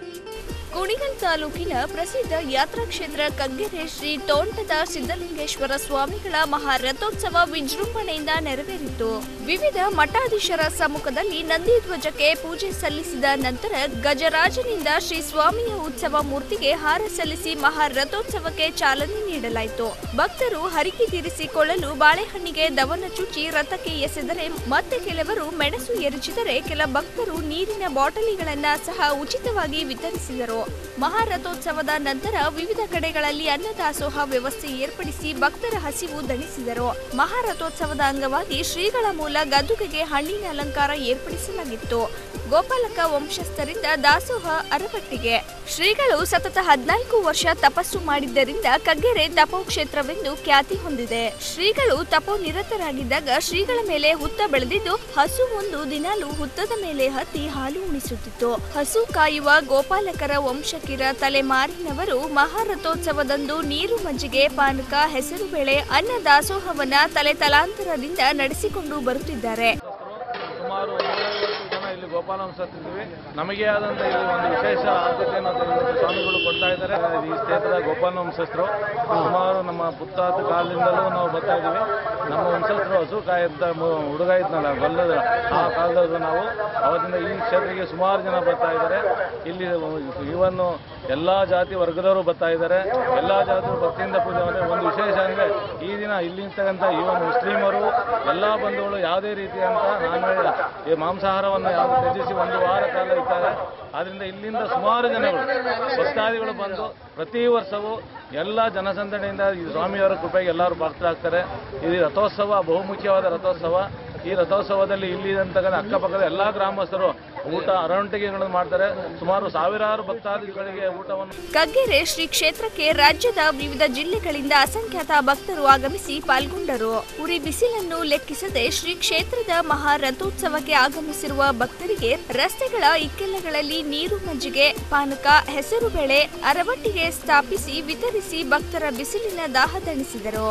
ಕುಣಿಗಲ್ ತಾಲೂಕಿನ ಪ್ರಸಿದ್ಧ ಯಾತ್ರಾ ಕ್ಷೇತ್ರ ಕಗ್ಗೆರೆ ಶ್ರೀ ತೋಂಟದ ಸಿದ್ದಲಿಂಗೇಶ್ವರ ಸ್ವಾಮಿಗಳ ಮಹಾ ರಥೋತ್ಸವ ವಿಜೃಂಭಣೆಯಿಂದ ನೆರವೇರಿತು ವಿವಿಧ ಮಠಾಧೀಶರ ಸಮ್ಮುಖದಲ್ಲಿ ನಂದಿ ಧ್ವಜಕ್ಕೆ ಪೂಜೆ ಸಲ್ಲಿಸಿದ ನಂತರ ಗಜರಾಜನಿಂದ ಶ್ರೀ ಸ್ವಾಮಿಯ ಉತ್ಸವ ಮೂರ್ತಿಗೆ ಹಾರ ಸಲ್ಲಿಸಿ ಮಹಾ ರಥೋತ್ಸವಕ್ಕೆ ಚಾಲನೆ ನೀಡಲಾಯಿತು ಭಕ್ತರು ಹರಿಕೆ ತೀರಿಸಿಕೊಳ್ಳಲು ಬಾಳೆಹಣ್ಣಿಗೆ ದವನ ಚುಚ್ಚಿ ರಥಕ್ಕೆ ಎಸೆದರೆ ಮತ್ತೆ ಕೆಲವರು ಮೆಣಸು ಎರಚಿದರೆ ಕೆಲ ಭಕ್ತರು ನೀರಿನ ಬಾಟಲಿಗಳನ್ನ ಸಹ ಉಚಿತವಾಗಿ ವಿತರಿಸಿದರು ಮಹಾರಥೋತ್ಸವದ ನಂತರ ವಿವಿಧ ಕಡೆಗಳಲ್ಲಿ ಅನ್ನದಾಸೋಹ ವ್ಯವಸ್ಥೆ ಏರ್ಪಡಿಸಿ ಭಕ್ತರ ಹಸಿವು ದಣಿಸಿದರು ಮಹಾರಥೋತ್ಸವದ ಅಂಗವಾಗಿ ಶ್ರೀಗಳ ಮೂಲ ಗದ್ದುಗೆಗೆ ಹಣ್ಣಿನ ಅಲಂಕಾರ ಏರ್ಪಡಿಸಲಾಗಿತ್ತು ಗೋಪಾಲಕ ವಂಶಸ್ಥರಿಂದ ದಾಸೋಹ ಅರಪಟ್ಟಿಗೆ ಶ್ರೀಗಳು ಸತತ ಹದಿನಾಲ್ಕು ವರ್ಷ ತಪಸ್ಸು ಮಾಡಿದ್ದರಿಂದ ಕಗ್ಗೆರೆ ತಪೋಕ್ಷೇತ್ರವೆಂದು ಖ್ಯಾತಿ ಹೊಂದಿದೆ ಶ್ರೀಗಳು ತಪೋ ನಿರತರಾಗಿದ್ದಾಗ ಶ್ರೀಗಳ ಮೇಲೆ ಹುತ್ತ ಬೆಳೆದಿದ್ದು ಹಸು ಒಂದು ದಿನಾಲು ಹುತ್ತದ ಮೇಲೆ ಹತ್ತಿ ಹಾಲು ಉಣಿಸುತ್ತಿತ್ತು ಹಸು ಕಾಯುವ ಗೋಪಾಲಕರ ವಂಶಕಿರ ತಲೆಮಾರಿನವರು ಮಹಾರಥೋತ್ಸವದಂದು ನೀರು ಮಜ್ಜಿಗೆ ಪಾನಕ ಹೆಸರುಬೇಳೆ ಅನ್ನ ದಾಸೋಹವನ್ನ ತಲೆ ತಲಾಂತರದಿಂದ ನಡೆಸಿಕೊಂಡು ಬರುತ್ತಿದ್ದಾರೆ ಸುಮಾರು ನೂರೈವತ್ತು ಜನ ಇಲ್ಲಿ ಗೋಪಾಲಂಶಿದ್ದೀವಿ ನಮಗೆ ಆದಂಥ ಇಲ್ಲಿ ಒಂದು ವಿಶೇಷ ಆದ್ಯತೆಯನ್ನು ಇವತ್ತು ಸ್ವಾಮಿಗಳು ಕೊಡ್ತಾ ಇದ್ದಾರೆ ಈ ಕ್ಷೇತ್ರದ ಗೋಪಾಲವಂಶಸ್ಥರು ಸುಮಾರು ನಮ್ಮ ಪುತ್ತಾದ ಕಾಲದಿಂದಲೂ ನಾವು ಬರ್ತಾ ಇದ್ದೀವಿ ನಮ್ಮ ವಂಶಸ್ಥರು ಹಸು ಕಾಯಂತ ಹುಡುಗ ಇದ್ನಲ್ಲ ಗಲ್ಲದ ಆ ಕಾಲದಲ್ಲೂ ನಾವು ಅವತ್ತಿಂದ ಈ ಕ್ಷೇತ್ರಕ್ಕೆ ಸುಮಾರು ಜನ ಬರ್ತಾ ಇದ್ದಾರೆ ಇಲ್ಲಿ ಇವನ್ನು ಎಲ್ಲ ಜಾತಿ ವರ್ಗದವರು ಬರ್ತಾ ಇದ್ದಾರೆ ಎಲ್ಲ ಜಾತಿಯವರು ಭಕ್ತಿಯಿಂದ ಪೂಜೆ ಮಾಡಿ ಒಂದು ವಿಶೇಷ ಅಂದರೆ ಈ ದಿನ ಇಲ್ಲಿರ್ತಕ್ಕಂಥ ಇವನ್ ಮುಸ್ಲಿಮರು ಎಲ್ಲ ಬಂಧುಗಳು ಯಾವುದೇ ರೀತಿಯಂತ ನಾನ್ ಈ ಮಾಂಸಾಹಾರವನ್ನು ಯಾವುದು ತ್ಯಜಿಸಿ ಒಂದು ವಾರ ಕಾಲ ಇರ್ತಾರೆ ಆದ್ದರಿಂದ ಇಲ್ಲಿಂದ ಸುಮಾರು ಜನಗಳು ಭಕ್ತಾದಿಗಳು ಬಂದು ಪ್ರತಿ ವರ್ಷವೂ ಎಲ್ಲ ಜನಸಂದಣಿಯಿಂದ ಈ ಸ್ವಾಮಿಯವರ ಕೃಪೆಗೆ ಎಲ್ಲರೂ ಭಕ್ತರಾಗ್ತಾರೆ ಇದು ರಥೋತ್ಸವ ಬಹುಮುಖ್ಯವಾದ ರಥೋತ್ಸವ ಈ ರಥೋತ್ಸವದಲ್ಲಿ ಇಲ್ಲಿ ಅಂತಕ್ಕಂಥ ಅಕ್ಕಪಕ್ಕದ ಎಲ್ಲ ಗ್ರಾಮಸ್ಥರು ಊಟ ಅರವಣಿಕೆಗಳನ್ನು ಮಾಡ್ತಾರೆ ಸುಮಾರು ಸಾವಿರಾರು ಭಕ್ತಾದಿಗಳಿಗೆ ಊಟವನ್ನು ಕಗ್ಗೆರೆ ಶ್ರೀ ಕ್ಷೇತ್ರಕ್ಕೆ ರಾಜ್ಯದ ವಿವಿಧ ಜಿಲ್ಲೆಗಳಿಂದ ಅಸಂಖ್ಯಾತ ಭಕ್ತರು ಆಗಮಿಸಿ ಪಾಲ್ಗೊಂಡರು ಉರಿ ಬಿಸಿಲನ್ನು ಲೆಕ್ಕಿಸದೆ ಶ್ರೀ ಕ್ಷೇತ್ರದ ಮಹಾ ರಥೋತ್ಸವಕ್ಕೆ ಆಗಮಿಸಿರುವ ಭಕ್ತರಿಗೆ ರಸ್ತೆಗಳ ಇಕ್ಕೆಲಗಳಲ್ಲಿ ನೀರು ಮಜ್ಜಿಗೆ ಪಾನಕ ಹೆಸರುಬೇಳೆ ಅರವಟ್ಟಿಗೆ ಸ್ಥಾಪಿಸಿ ವಿತರಿಸಿ ಭಕ್ತರ ಬಿಸಿಲಿನ ದಾಹ ತಣಿಸಿದರು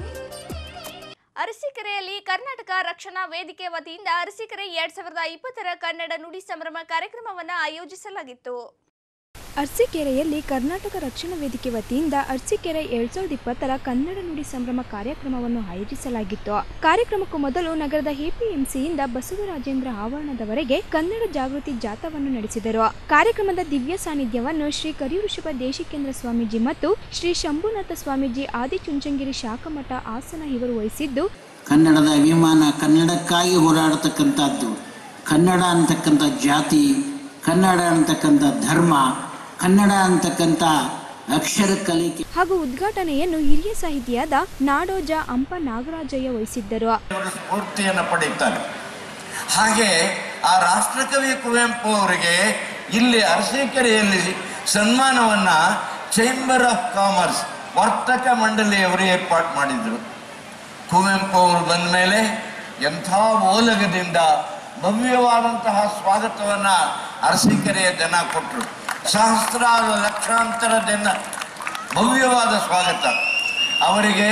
ಅರಸೀಕೆರೆಯಲ್ಲಿ ಕರ್ನಾಟಕ ರಕ್ಷಣಾ ವೇದಿಕೆ ವತಿಯಿಂದ ಅರಸೀಕೆರೆ ಎರಡ್ ಸಾವಿರದ ಇಪ್ಪತ್ತರ ಕನ್ನಡ ನುಡಿ ಸಂಭ್ರಮ ಕಾರ್ಯಕ್ರಮವನ್ನು ಆಯೋಜಿಸಲಾಗಿತ್ತು ಅರ್ಸಿಕೆರೆಯಲ್ಲಿ ಕರ್ನಾಟಕ ರಕ್ಷಣಾ ವೇದಿಕೆ ವತಿಯಿಂದ ಅರ್ಸಿಕೆರೆ ಎರಡ್ ಸಾವಿರದ ಇಪ್ಪತ್ತರ ಕನ್ನಡ ನುಡಿ ಸಂಭ್ರಮ ಕಾರ್ಯಕ್ರಮವನ್ನು ಆಯೋಜಿಸಲಾಗಿತ್ತು ಕಾರ್ಯಕ್ರಮಕ್ಕೂ ಮೊದಲು ನಗರದ ಎಪಿಎಂಸಿಯಿಂದ ಬಸವರಾಜೇಂದ್ರ ಆವರಣದವರೆಗೆ ಕನ್ನಡ ಜಾಗೃತಿ ಜಾಥಾವನ್ನು ನಡೆಸಿದರು ಕಾರ್ಯಕ್ರಮದ ದಿವ್ಯ ಸಾನ್ನಿಧ್ಯವನ್ನು ಶ್ರೀ ಕರಿವೃಷಭ ದೇಶಿಕೇಂದ್ರ ಸ್ವಾಮೀಜಿ ಮತ್ತು ಶ್ರೀ ಶಂಭುನಾಥ ಸ್ವಾಮೀಜಿ ಆದಿಚುಂಚನಗಿರಿ ಶಾಖಮಠ ಹಾಸನ ಇವರು ವಹಿಸಿದ್ದು ಕನ್ನಡದ ಅಭಿಮಾನ ಕನ್ನಡಕ್ಕಾಗಿ ಹೋರಾಡತಕ್ಕಂಥದ್ದು ಕನ್ನಡ ಅಂತಕ್ಕಂಥ ಜಾತಿ ಕನ್ನಡ ಅಂತಕ್ಕಂಥ ಧರ್ಮ ಕನ್ನಡ ಅಂತಕ್ಕಂಥ ಅಕ್ಷರ ಕಲಿಕೆ ಹಾಗೂ ಉದ್ಘಾಟನೆಯನ್ನು ಹಿರಿಯ ಸಾಹಿತಿಯಾದ ನಾಡೋಜ ಅಂಪ ನಾಗರಾಜಯ್ಯ ವಹಿಸಿದ್ದರು ಅವರು ಸ್ಫೂರ್ತಿಯನ್ನು ಪಡೀತಾರೆ ಹಾಗೆ ಆ ರಾಷ್ಟ್ರಕವಿ ಕುವೆಂಪು ಅವರಿಗೆ ಇಲ್ಲಿ ಅರಸೀಕೆರೆಯಲ್ಲಿ ಸನ್ಮಾನವನ್ನ ಚೇಂಬರ್ ಆಫ್ ಕಾಮರ್ಸ್ ವರ್ತಕ ಮಂಡಳಿಯವರು ಏರ್ಪಾಡು ಮಾಡಿದರು ಕುವೆಂಪು ಅವರು ಬಂದ ಮೇಲೆ ಎಂಥ ಓಲಗದಿಂದ ಭವ್ಯವಾದಂತಹ ಸ್ವಾಗತವನ್ನ ಅರಸೀಕೆರೆಯ ಜನ ಕೊಟ್ಟರು ಸಹಸ್ರಾರು ಲಕ್ಷಾಂತರ ಜನ ಭವ್ಯವಾದ ಸ್ವಾಗತ ಅವರಿಗೆ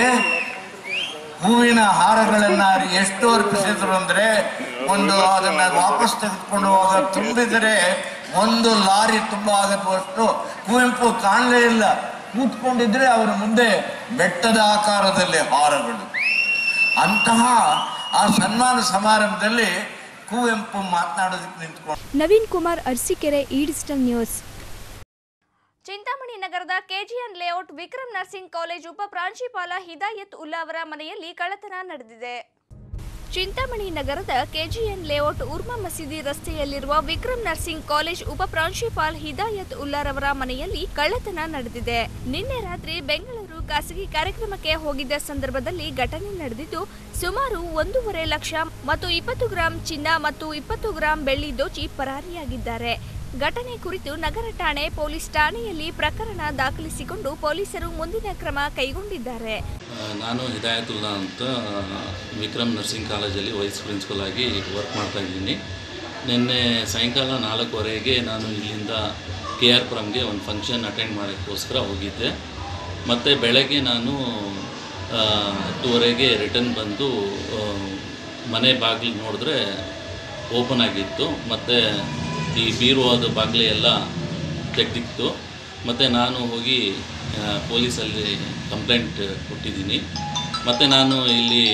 ಹೂವಿನ ಹಾರಗಳನ್ನ ಎಷ್ಟು ಅರ್ಪಿಸಿದ್ರು ಅಂದ್ರೆ ಒಂದು ಅದನ್ನ ವಾಪಸ್ ತೆಗೆದುಕೊಂಡು ಹೋಗ ತುಂಬಿದರೆ ಒಂದು ಲಾರಿ ತುಂಬ ಆಗದಷ್ಟು ಕುವೆಂಪು ಕಾಣಲೇ ಇಲ್ಲ ಕೂತ್ಕೊಂಡಿದ್ರೆ ಅವರ ಮುಂದೆ ಬೆಟ್ಟದ ಆಕಾರದಲ್ಲಿ ಹಾರಗಳು ಅಂತಹ ಆ ಸನ್ಮಾನ ಸಮಾರಂಭದಲ್ಲಿ ಕುವೆಂಪು ಮಾತನಾಡೋದಕ್ಕೆ ನಿಂತ್ಕೊಂಡು ನವೀನ್ ಕುಮಾರ್ ಅರ್ಸಿಕೆರೆ ಈ ಡಿಜಿಟಲ್ ನ್ಯೂಸ್ ಚಿಂತಾಮಣಿ ನಗರದ KGN layout Vikram nursing college ಉಪ ಪ್ರಾಂಶುಪಾಲ ಹಿದಾಯತ್ ಉಲ್ಲಾ ಅವರ ಮನೆಯಲ್ಲಿ ಕಳ್ಳತನ ನಡೆದಿದೆ ಚಿಂತಾಮಣಿ ನಗರದ ಕೆಜಿಎನ್ ಲೇಔಟ್ ಉರ್ಮಾ ಮಸೀದಿ ರಸ್ತೆಯಲ್ಲಿರುವ ವಿಕ್ರಮ್ ನರ್ಸಿಂಗ್ ಕಾಲೇಜ್ ಉಪ ಪ್ರಾಂಶುಪಾಲ್ ಹಿದಾಯತ್ ಉಲ್ಲಾರವರ ಮನೆಯಲ್ಲಿ ಕಳ್ಳತನ ನಡೆದಿದೆ ನಿನ್ನೆ ರಾತ್ರಿ ಬೆಂಗಳೂರು ಖಾಸಗಿ ಕಾರ್ಯಕ್ರಮಕ್ಕೆ ಹೋಗಿದ್ದ ಸಂದರ್ಭದಲ್ಲಿ ಘಟನೆ ನಡೆದಿದ್ದು ಸುಮಾರು ಒಂದೂವರೆ ಲಕ್ಷ ಮತ್ತು ಇಪ್ಪತ್ತು ಗ್ರಾಂ ಚಿನ್ನ ಮತ್ತು ಇಪ್ಪತ್ತು ಗ್ರಾಂ ಬೆಳ್ಳಿ ದೋಚಿ ಪರಾರಿಯಾಗಿದ್ದಾರೆ ಘಟನೆ ಕುರಿತು ನಗರ ಠಾಣೆ ಪೊಲೀಸ್ ಠಾಣೆಯಲ್ಲಿ ಪ್ರಕರಣ ದಾಖಲಿಸಿಕೊಂಡು ಪೊಲೀಸರು ಮುಂದಿನ ಕ್ರಮ ಕೈಗೊಂಡಿದ್ದಾರೆ ಆ, ನಾನು ಹಿದಾಯತುಲ್ಲಾ ಅಂತ ಆ, ವಿಕ್ರಮ್ ನರ್ಸಿಂಗ್ ಕಾಲೇಜಲ್ಲಿ ವೈಸ್ ಪ್ರಿನ್ಸಿಪಲ್ ಆಗಿ ವರ್ಕ್ ಮಾಡ್ತಾ ಇದ್ದೀನಿ ನಿನ್ನೆ ಸಾಯಂಕಾಲ ನಾಲ್ಕುವರೆಗೆ ನಾನು ಇಲ್ಲಿಂದ ಕೆ ಆರ್ ಪುರಮ್ಗೆ ಒಂದು ಫಂಕ್ಷನ್ ಅಟೆಂಡ್ ಮಾಡೋಕ್ಕೋಸ್ಕರ ಹೋಗಿದ್ದೆ ಮತ್ತು ಬೆಳಗ್ಗೆ ನಾನು ಆ, ಹತ್ತುವರೆಗೆ ರಿಟರ್ನ್ ಬಂದು ಆ, ಮನೆ ಬಾಗಿಲು ನೋಡಿದ್ರೆ ಓಪನ್ ಆಗಿತ್ತು ಮತ್ತು ಈ ಬೀರುವಾದ ಬಾಗಿಲು ಎಲ್ಲ ತೆಗೆದಿತ್ತು ಮತ್ತು ನಾನು ಹೋಗಿ ಆ, ಪೊಲೀಸಲ್ಲಿ ಕಂಪ್ಲೇಂಟ್ ಕೊಟ್ಟಿದ್ದೀನಿ ಮತ್ತು ನಾನು ಇಲ್ಲಿ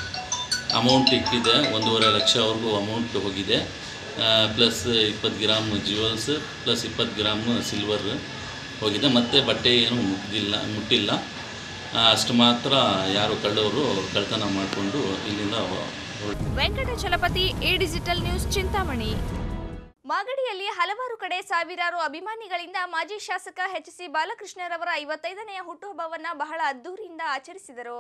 ಅಮೌಂಟ್ ಇಟ್ಟಿದ್ದೆ ಒಂದೂವರೆ ಲಕ್ಷವರೆಗೂ ಅಮೌಂಟ್ ಹೋಗಿದೆ ಪ್ಲಸ್ ಇಪ್ಪತ್ತು ಗ್ರಾಮ್ ಜ್ಯುವೆಲ್ಸ್ ಪ್ಲಸ್ ಇಪ್ಪತ್ತು ಗ್ರಾಮ್ ಸಿಲ್ವರ್ ಹೋಗಿದೆ ಮತ್ತು ಬಟ್ಟೆ ಏನು ಮುಟ್ಟಿಲ್ಲ ಮುಟ್ಟಿಲ್ಲ ಆ, ಅಷ್ಟು ಮಾತ್ರ ಯಾರು ಕಳ್ಳವರು ಕಳ್ತನ ಮಾಡಿಕೊಂಡು ಇಲ್ಲಿಂದ ಹೊರಟು Venkatachalapathi A digital news Chintamani ಮಾಗಡಿಯಲ್ಲಿ ಹಲವಾರು ಕಡೆ ಸಾವಿರಾರು ಅಭಿಮಾನಿಗಳಿಂದ ಮಾಜಿ ಶಾಸಕ ಎಚ್ ಸಿ ಬಾಲಕೃಷ್ಣರವರ ಐವತ್ತೈದನೆಯ ಹುಟ್ಟುಹಬ್ಬವನ್ನ ಬಹಳ ಅದ್ದೂರಿಯಿಂದ ಆಚರಿಸಿದರು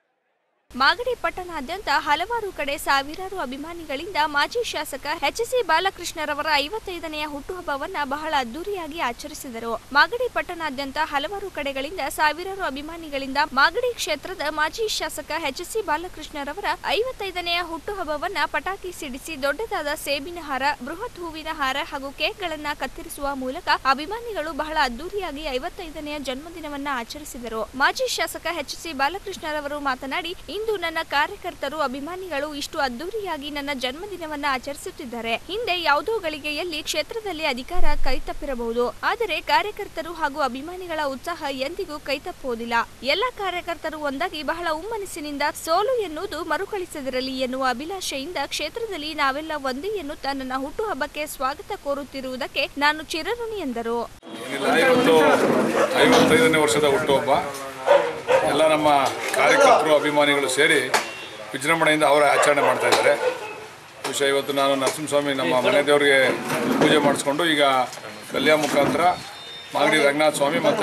ಮಾಗಡಿ ಪಟ್ಟಣಾದ್ಯಂತ ಹಲವಾರು ಕಡೆ ಸಾವಿರಾರು ಅಭಿಮಾನಿಗಳಿಂದ ಮಾಜಿ ಶಾಸಕ ಎಚ್ ಸಿ ಬಾಲಕೃಷ್ಣರವರ ಐವತ್ತೈದನೆಯ ಹುಟ್ಟುಹಬ್ಬವನ್ನ ಬಹಳ ಅದ್ದೂರಿಯಾಗಿ ಆಚರಿಸಿದರು ಮಾಗಡಿ ಪಟ್ಟಣಾದ್ಯಂತ ಹಲವಾರು ಕಡೆಗಳಿಂದ ಸಾವಿರಾರು ಅಭಿಮಾನಿಗಳಿಂದ ಮಾಗಡಿ ಕ್ಷೇತ್ರದ ಮಾಜಿ ಶಾಸಕ ಎಚ್ ಸಿ ಬಾಲಕೃಷ್ಣರವರ ಐವತ್ತೈದನೆಯ ಹುಟ್ಟುಹಬ್ಬವನ್ನ ಪಟಾಕಿ ಸಿಡಿಸಿ ದೊಡ್ಡದಾದ ಸೇಬಿನ ಹಾರ ಬೃಹತ್ ಹೂವಿನ ಹಾರ ಹಾಗೂ ಕೇಕ್ಗಳನ್ನ ಕತ್ತರಿಸುವ ಮೂಲಕ ಅಭಿಮಾನಿಗಳು ಬಹಳ ಅದ್ದೂರಿಯಾಗಿ ಐವತ್ತೈದನೆಯ ಜನ್ಮದಿನವನ್ನ ಆಚರಿಸಿದರು ಮಾಜಿ ಶಾಸಕ ಎಚ್ ಸಿ ಬಾಲಕೃಷ್ಣರವರು ಮಾತನಾಡಿ ಇಂದು ನನ್ನ ಕಾರ್ಯಕರ್ತರು ಅಭಿಮಾನಿಗಳು ಇಷ್ಟು ಅದ್ದೂರಿಯಾಗಿ ನನ್ನ ಜನ್ಮದಿನವನ್ನ ಆಚರಿಸುತ್ತಿದ್ದಾರೆ ಹಿಂದೆ ಯಾವುದೋ ಗಳಿಗೆಯಲ್ಲಿ ಕ್ಷೇತ್ರದಲ್ಲಿ ಅಧಿಕಾರ ಕೈತಪ್ಪಿರಬಹುದು ಆದರೆ ಕಾರ್ಯಕರ್ತರು ಹಾಗೂ ಅಭಿಮಾನಿಗಳ ಉತ್ಸಾಹ ಎಂದಿಗೂ ಕೈತಪ್ಪುವುದಿಲ್ಲ ಎಲ್ಲ ಕಾರ್ಯಕರ್ತರು ಒಂದಾಗಿ ಬಹಳ ಉಮ್ಮನಸ್ಸಿನಿಂದ ಸೋಲು ಎನ್ನುವುದು ಮರುಕಳಿಸದಿರಲಿ ಎನ್ನುವ ಅಭಿಲಾಷೆಯಿಂದ ಕ್ಷೇತ್ರದಲ್ಲಿ ನಾವೆಲ್ಲ ಒಂದೇ ಎನ್ನುತ್ತಾ ನನ್ನ ಹುಟ್ಟುಹಬ್ಬಕ್ಕೆ ಸ್ವಾಗತ ಕೋರುತ್ತಿರುವುದಕ್ಕೆ ನಾನು ಚಿರಋಣಿ ಎಂದರು ಏನಿಲ್ಲ ಇವತ್ತು ಐವತ್ತೈದನೇ ವರ್ಷದ ಹುಟ್ಟುಹಬ್ಬ ಎಲ್ಲ ನಮ್ಮ ಕಾರ್ಯಕರ್ತರು ಅಭಿಮಾನಿಗಳು ಸೇರಿ ವಿಜೃಂಭಣೆಯಿಂದ ಅವರ ಆಚರಣೆ ಮಾಡ್ತಾ ಇದ್ದಾರೆ ವಿಷಯ ಇವತ್ತು ನಾನು ನರಸಿಂಹಸ್ವಾಮಿ ನಮ್ಮ ಮನೆ ದೇವರಿಗೆ ಪೂಜೆ ಮಾಡಿಸ್ಕೊಂಡು ಈಗ ಕಲ್ಯಾಣ ಮುಖಾಂತರ ಮಾಗಡಿ ರಂಗನಾಥ ಸ್ವಾಮಿ ಮತ್ತು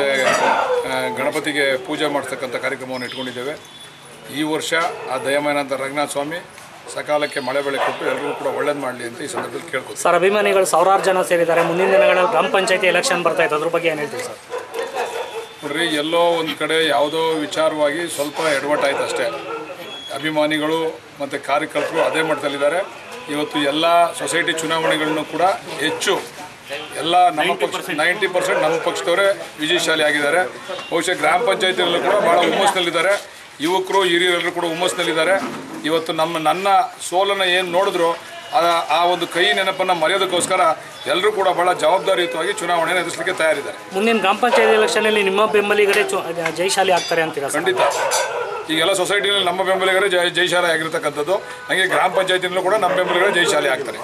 ಗಣಪತಿಗೆ ಪೂಜೆ ಮಾಡಿಸ್ತಕ್ಕಂಥ ಕಾರ್ಯಕ್ರಮವನ್ನು ಇಟ್ಕೊಂಡಿದ್ದೇವೆ ಈ ವರ್ಷ ಆ ದಯಮಾನಂತ ರಂಗನಾಥ ಸ್ವಾಮಿ ಸಕಾಲಕ್ಕೆ ಮಳೆ ಬೆಳೆ ಕೊಟ್ಟು ಎಲ್ಲರಿಗೂ ಕೂಡ ಒಳ್ಳೇದು ಮಾಡಲಿ ಅಂತ ಈ ಸಂದರ್ಭದಲ್ಲಿ ಕೇಳ್ಕೊತೀನಿ ಸರ್ ಅಭಿಮಾನಿಗಳು ಸಾವಿರಾರು ಜನ ಸೇರಿದ್ದಾರೆ ಮುಂದಿನ ದಿನಗಳಲ್ಲಿ ಗ್ರಾಮ ಪಂಚಾಯತಿ ಎಲೆಕ್ಷನ್ ಬರ್ತಾ ಇದೆ ಅದ್ರ ಬಗ್ಗೆ ಏನು ಹೇಳ್ತೀವಿ ಸರ್ ನೋಡ್ರಿ ಎಲ್ಲೋ ಒಂದು ಕಡೆ ಯಾವುದೋ ವಿಚಾರವಾಗಿ ಸ್ವಲ್ಪ ಎಡವಟ್ಟಾಯ್ತು ಅಷ್ಟೇ ಅಭಿಮಾನಿಗಳು ಮತ್ತು ಕಾರ್ಯಕರ್ತರು ಅದೇ ಮಟ್ಟದಲ್ಲಿದ್ದಾರೆ ಇವತ್ತು ಎಲ್ಲ ಸೊಸೈಟಿ ಚುನಾವಣೆಗಳನ್ನು ಕೂಡ ಹೆಚ್ಚು ಎಲ್ಲ ನಮ್ಮ ಪಕ್ಷ ನೈಂಟಿ ಪರ್ಸೆಂಟ್ ನಮ್ಮ ಪಕ್ಷದವರೇ ವಿಜಯಶಾಲಿ ಆಗಿದ್ದಾರೆ ಬಹುಶಃ ಗ್ರಾಮ ಪಂಚಾಯತಿಯಲ್ಲೂ ಕೂಡ ಭಾಳ ಹುಮ್ಮಸ್ನಲ್ಲಿದ್ದಾರೆ ಯುವಕರು ಹಿರಿಯರೆಲ್ಲರೂ ಕೂಡ ಹುಮ್ಮಸ್ನಲ್ಲಿದ್ದಾರೆ ಇವತ್ತು ನಮ್ಮ ನನ್ನ ಸೋಲನ್ನು ಏನು ನೋಡಿದ್ರು ಆ ಆ ಒಂದು ಕೈ ನೆನಪನ್ನು ಮರೆಯೋದಕ್ಕೋಸ್ಕರ ಎಲ್ಲರೂ ಕೂಡ ಭಾಳ ಜವಾಬ್ದಾರಿಯುತವಾಗಿ ಚುನಾವಣೆಯನ್ನು ಎದುರಿಸಲಿಕ್ಕೆ ತಯಾರಿದ್ದಾರೆ ಮುಂದಿನ ಗ್ರಾಮ ಪಂಚಾಯತಿ ಎಲೆಕ್ಷನಲ್ಲಿ ನಿಮ್ಮ ಬೆಂಬಲಿಗರೇ ಚು- ಜಯಶಾಲಿ ಆಗ್ತಾರೆ ಅಂತೀರಾ ಸರ್ ಖಂಡಿತ ಈಗೆಲ್ಲ ಸೊಸೈಟಿನಲ್ಲಿ ನಮ್ಮ ಬೆಂಬಲಿಗರೇ ಜಯ ಜಯಶಾಲಿ ಆಗಿರ್ತಕ್ಕಂಥದ್ದು ಹಾಗೆ ಗ್ರಾಮ ಪಂಚಾಯತಿನಲ್ಲೂ ಕೂಡ ನಮ್ಮ ಬೆಂಬಲಿಗರೇ ಜಯಶಾಲಿ ಆಗ್ತಾರೆ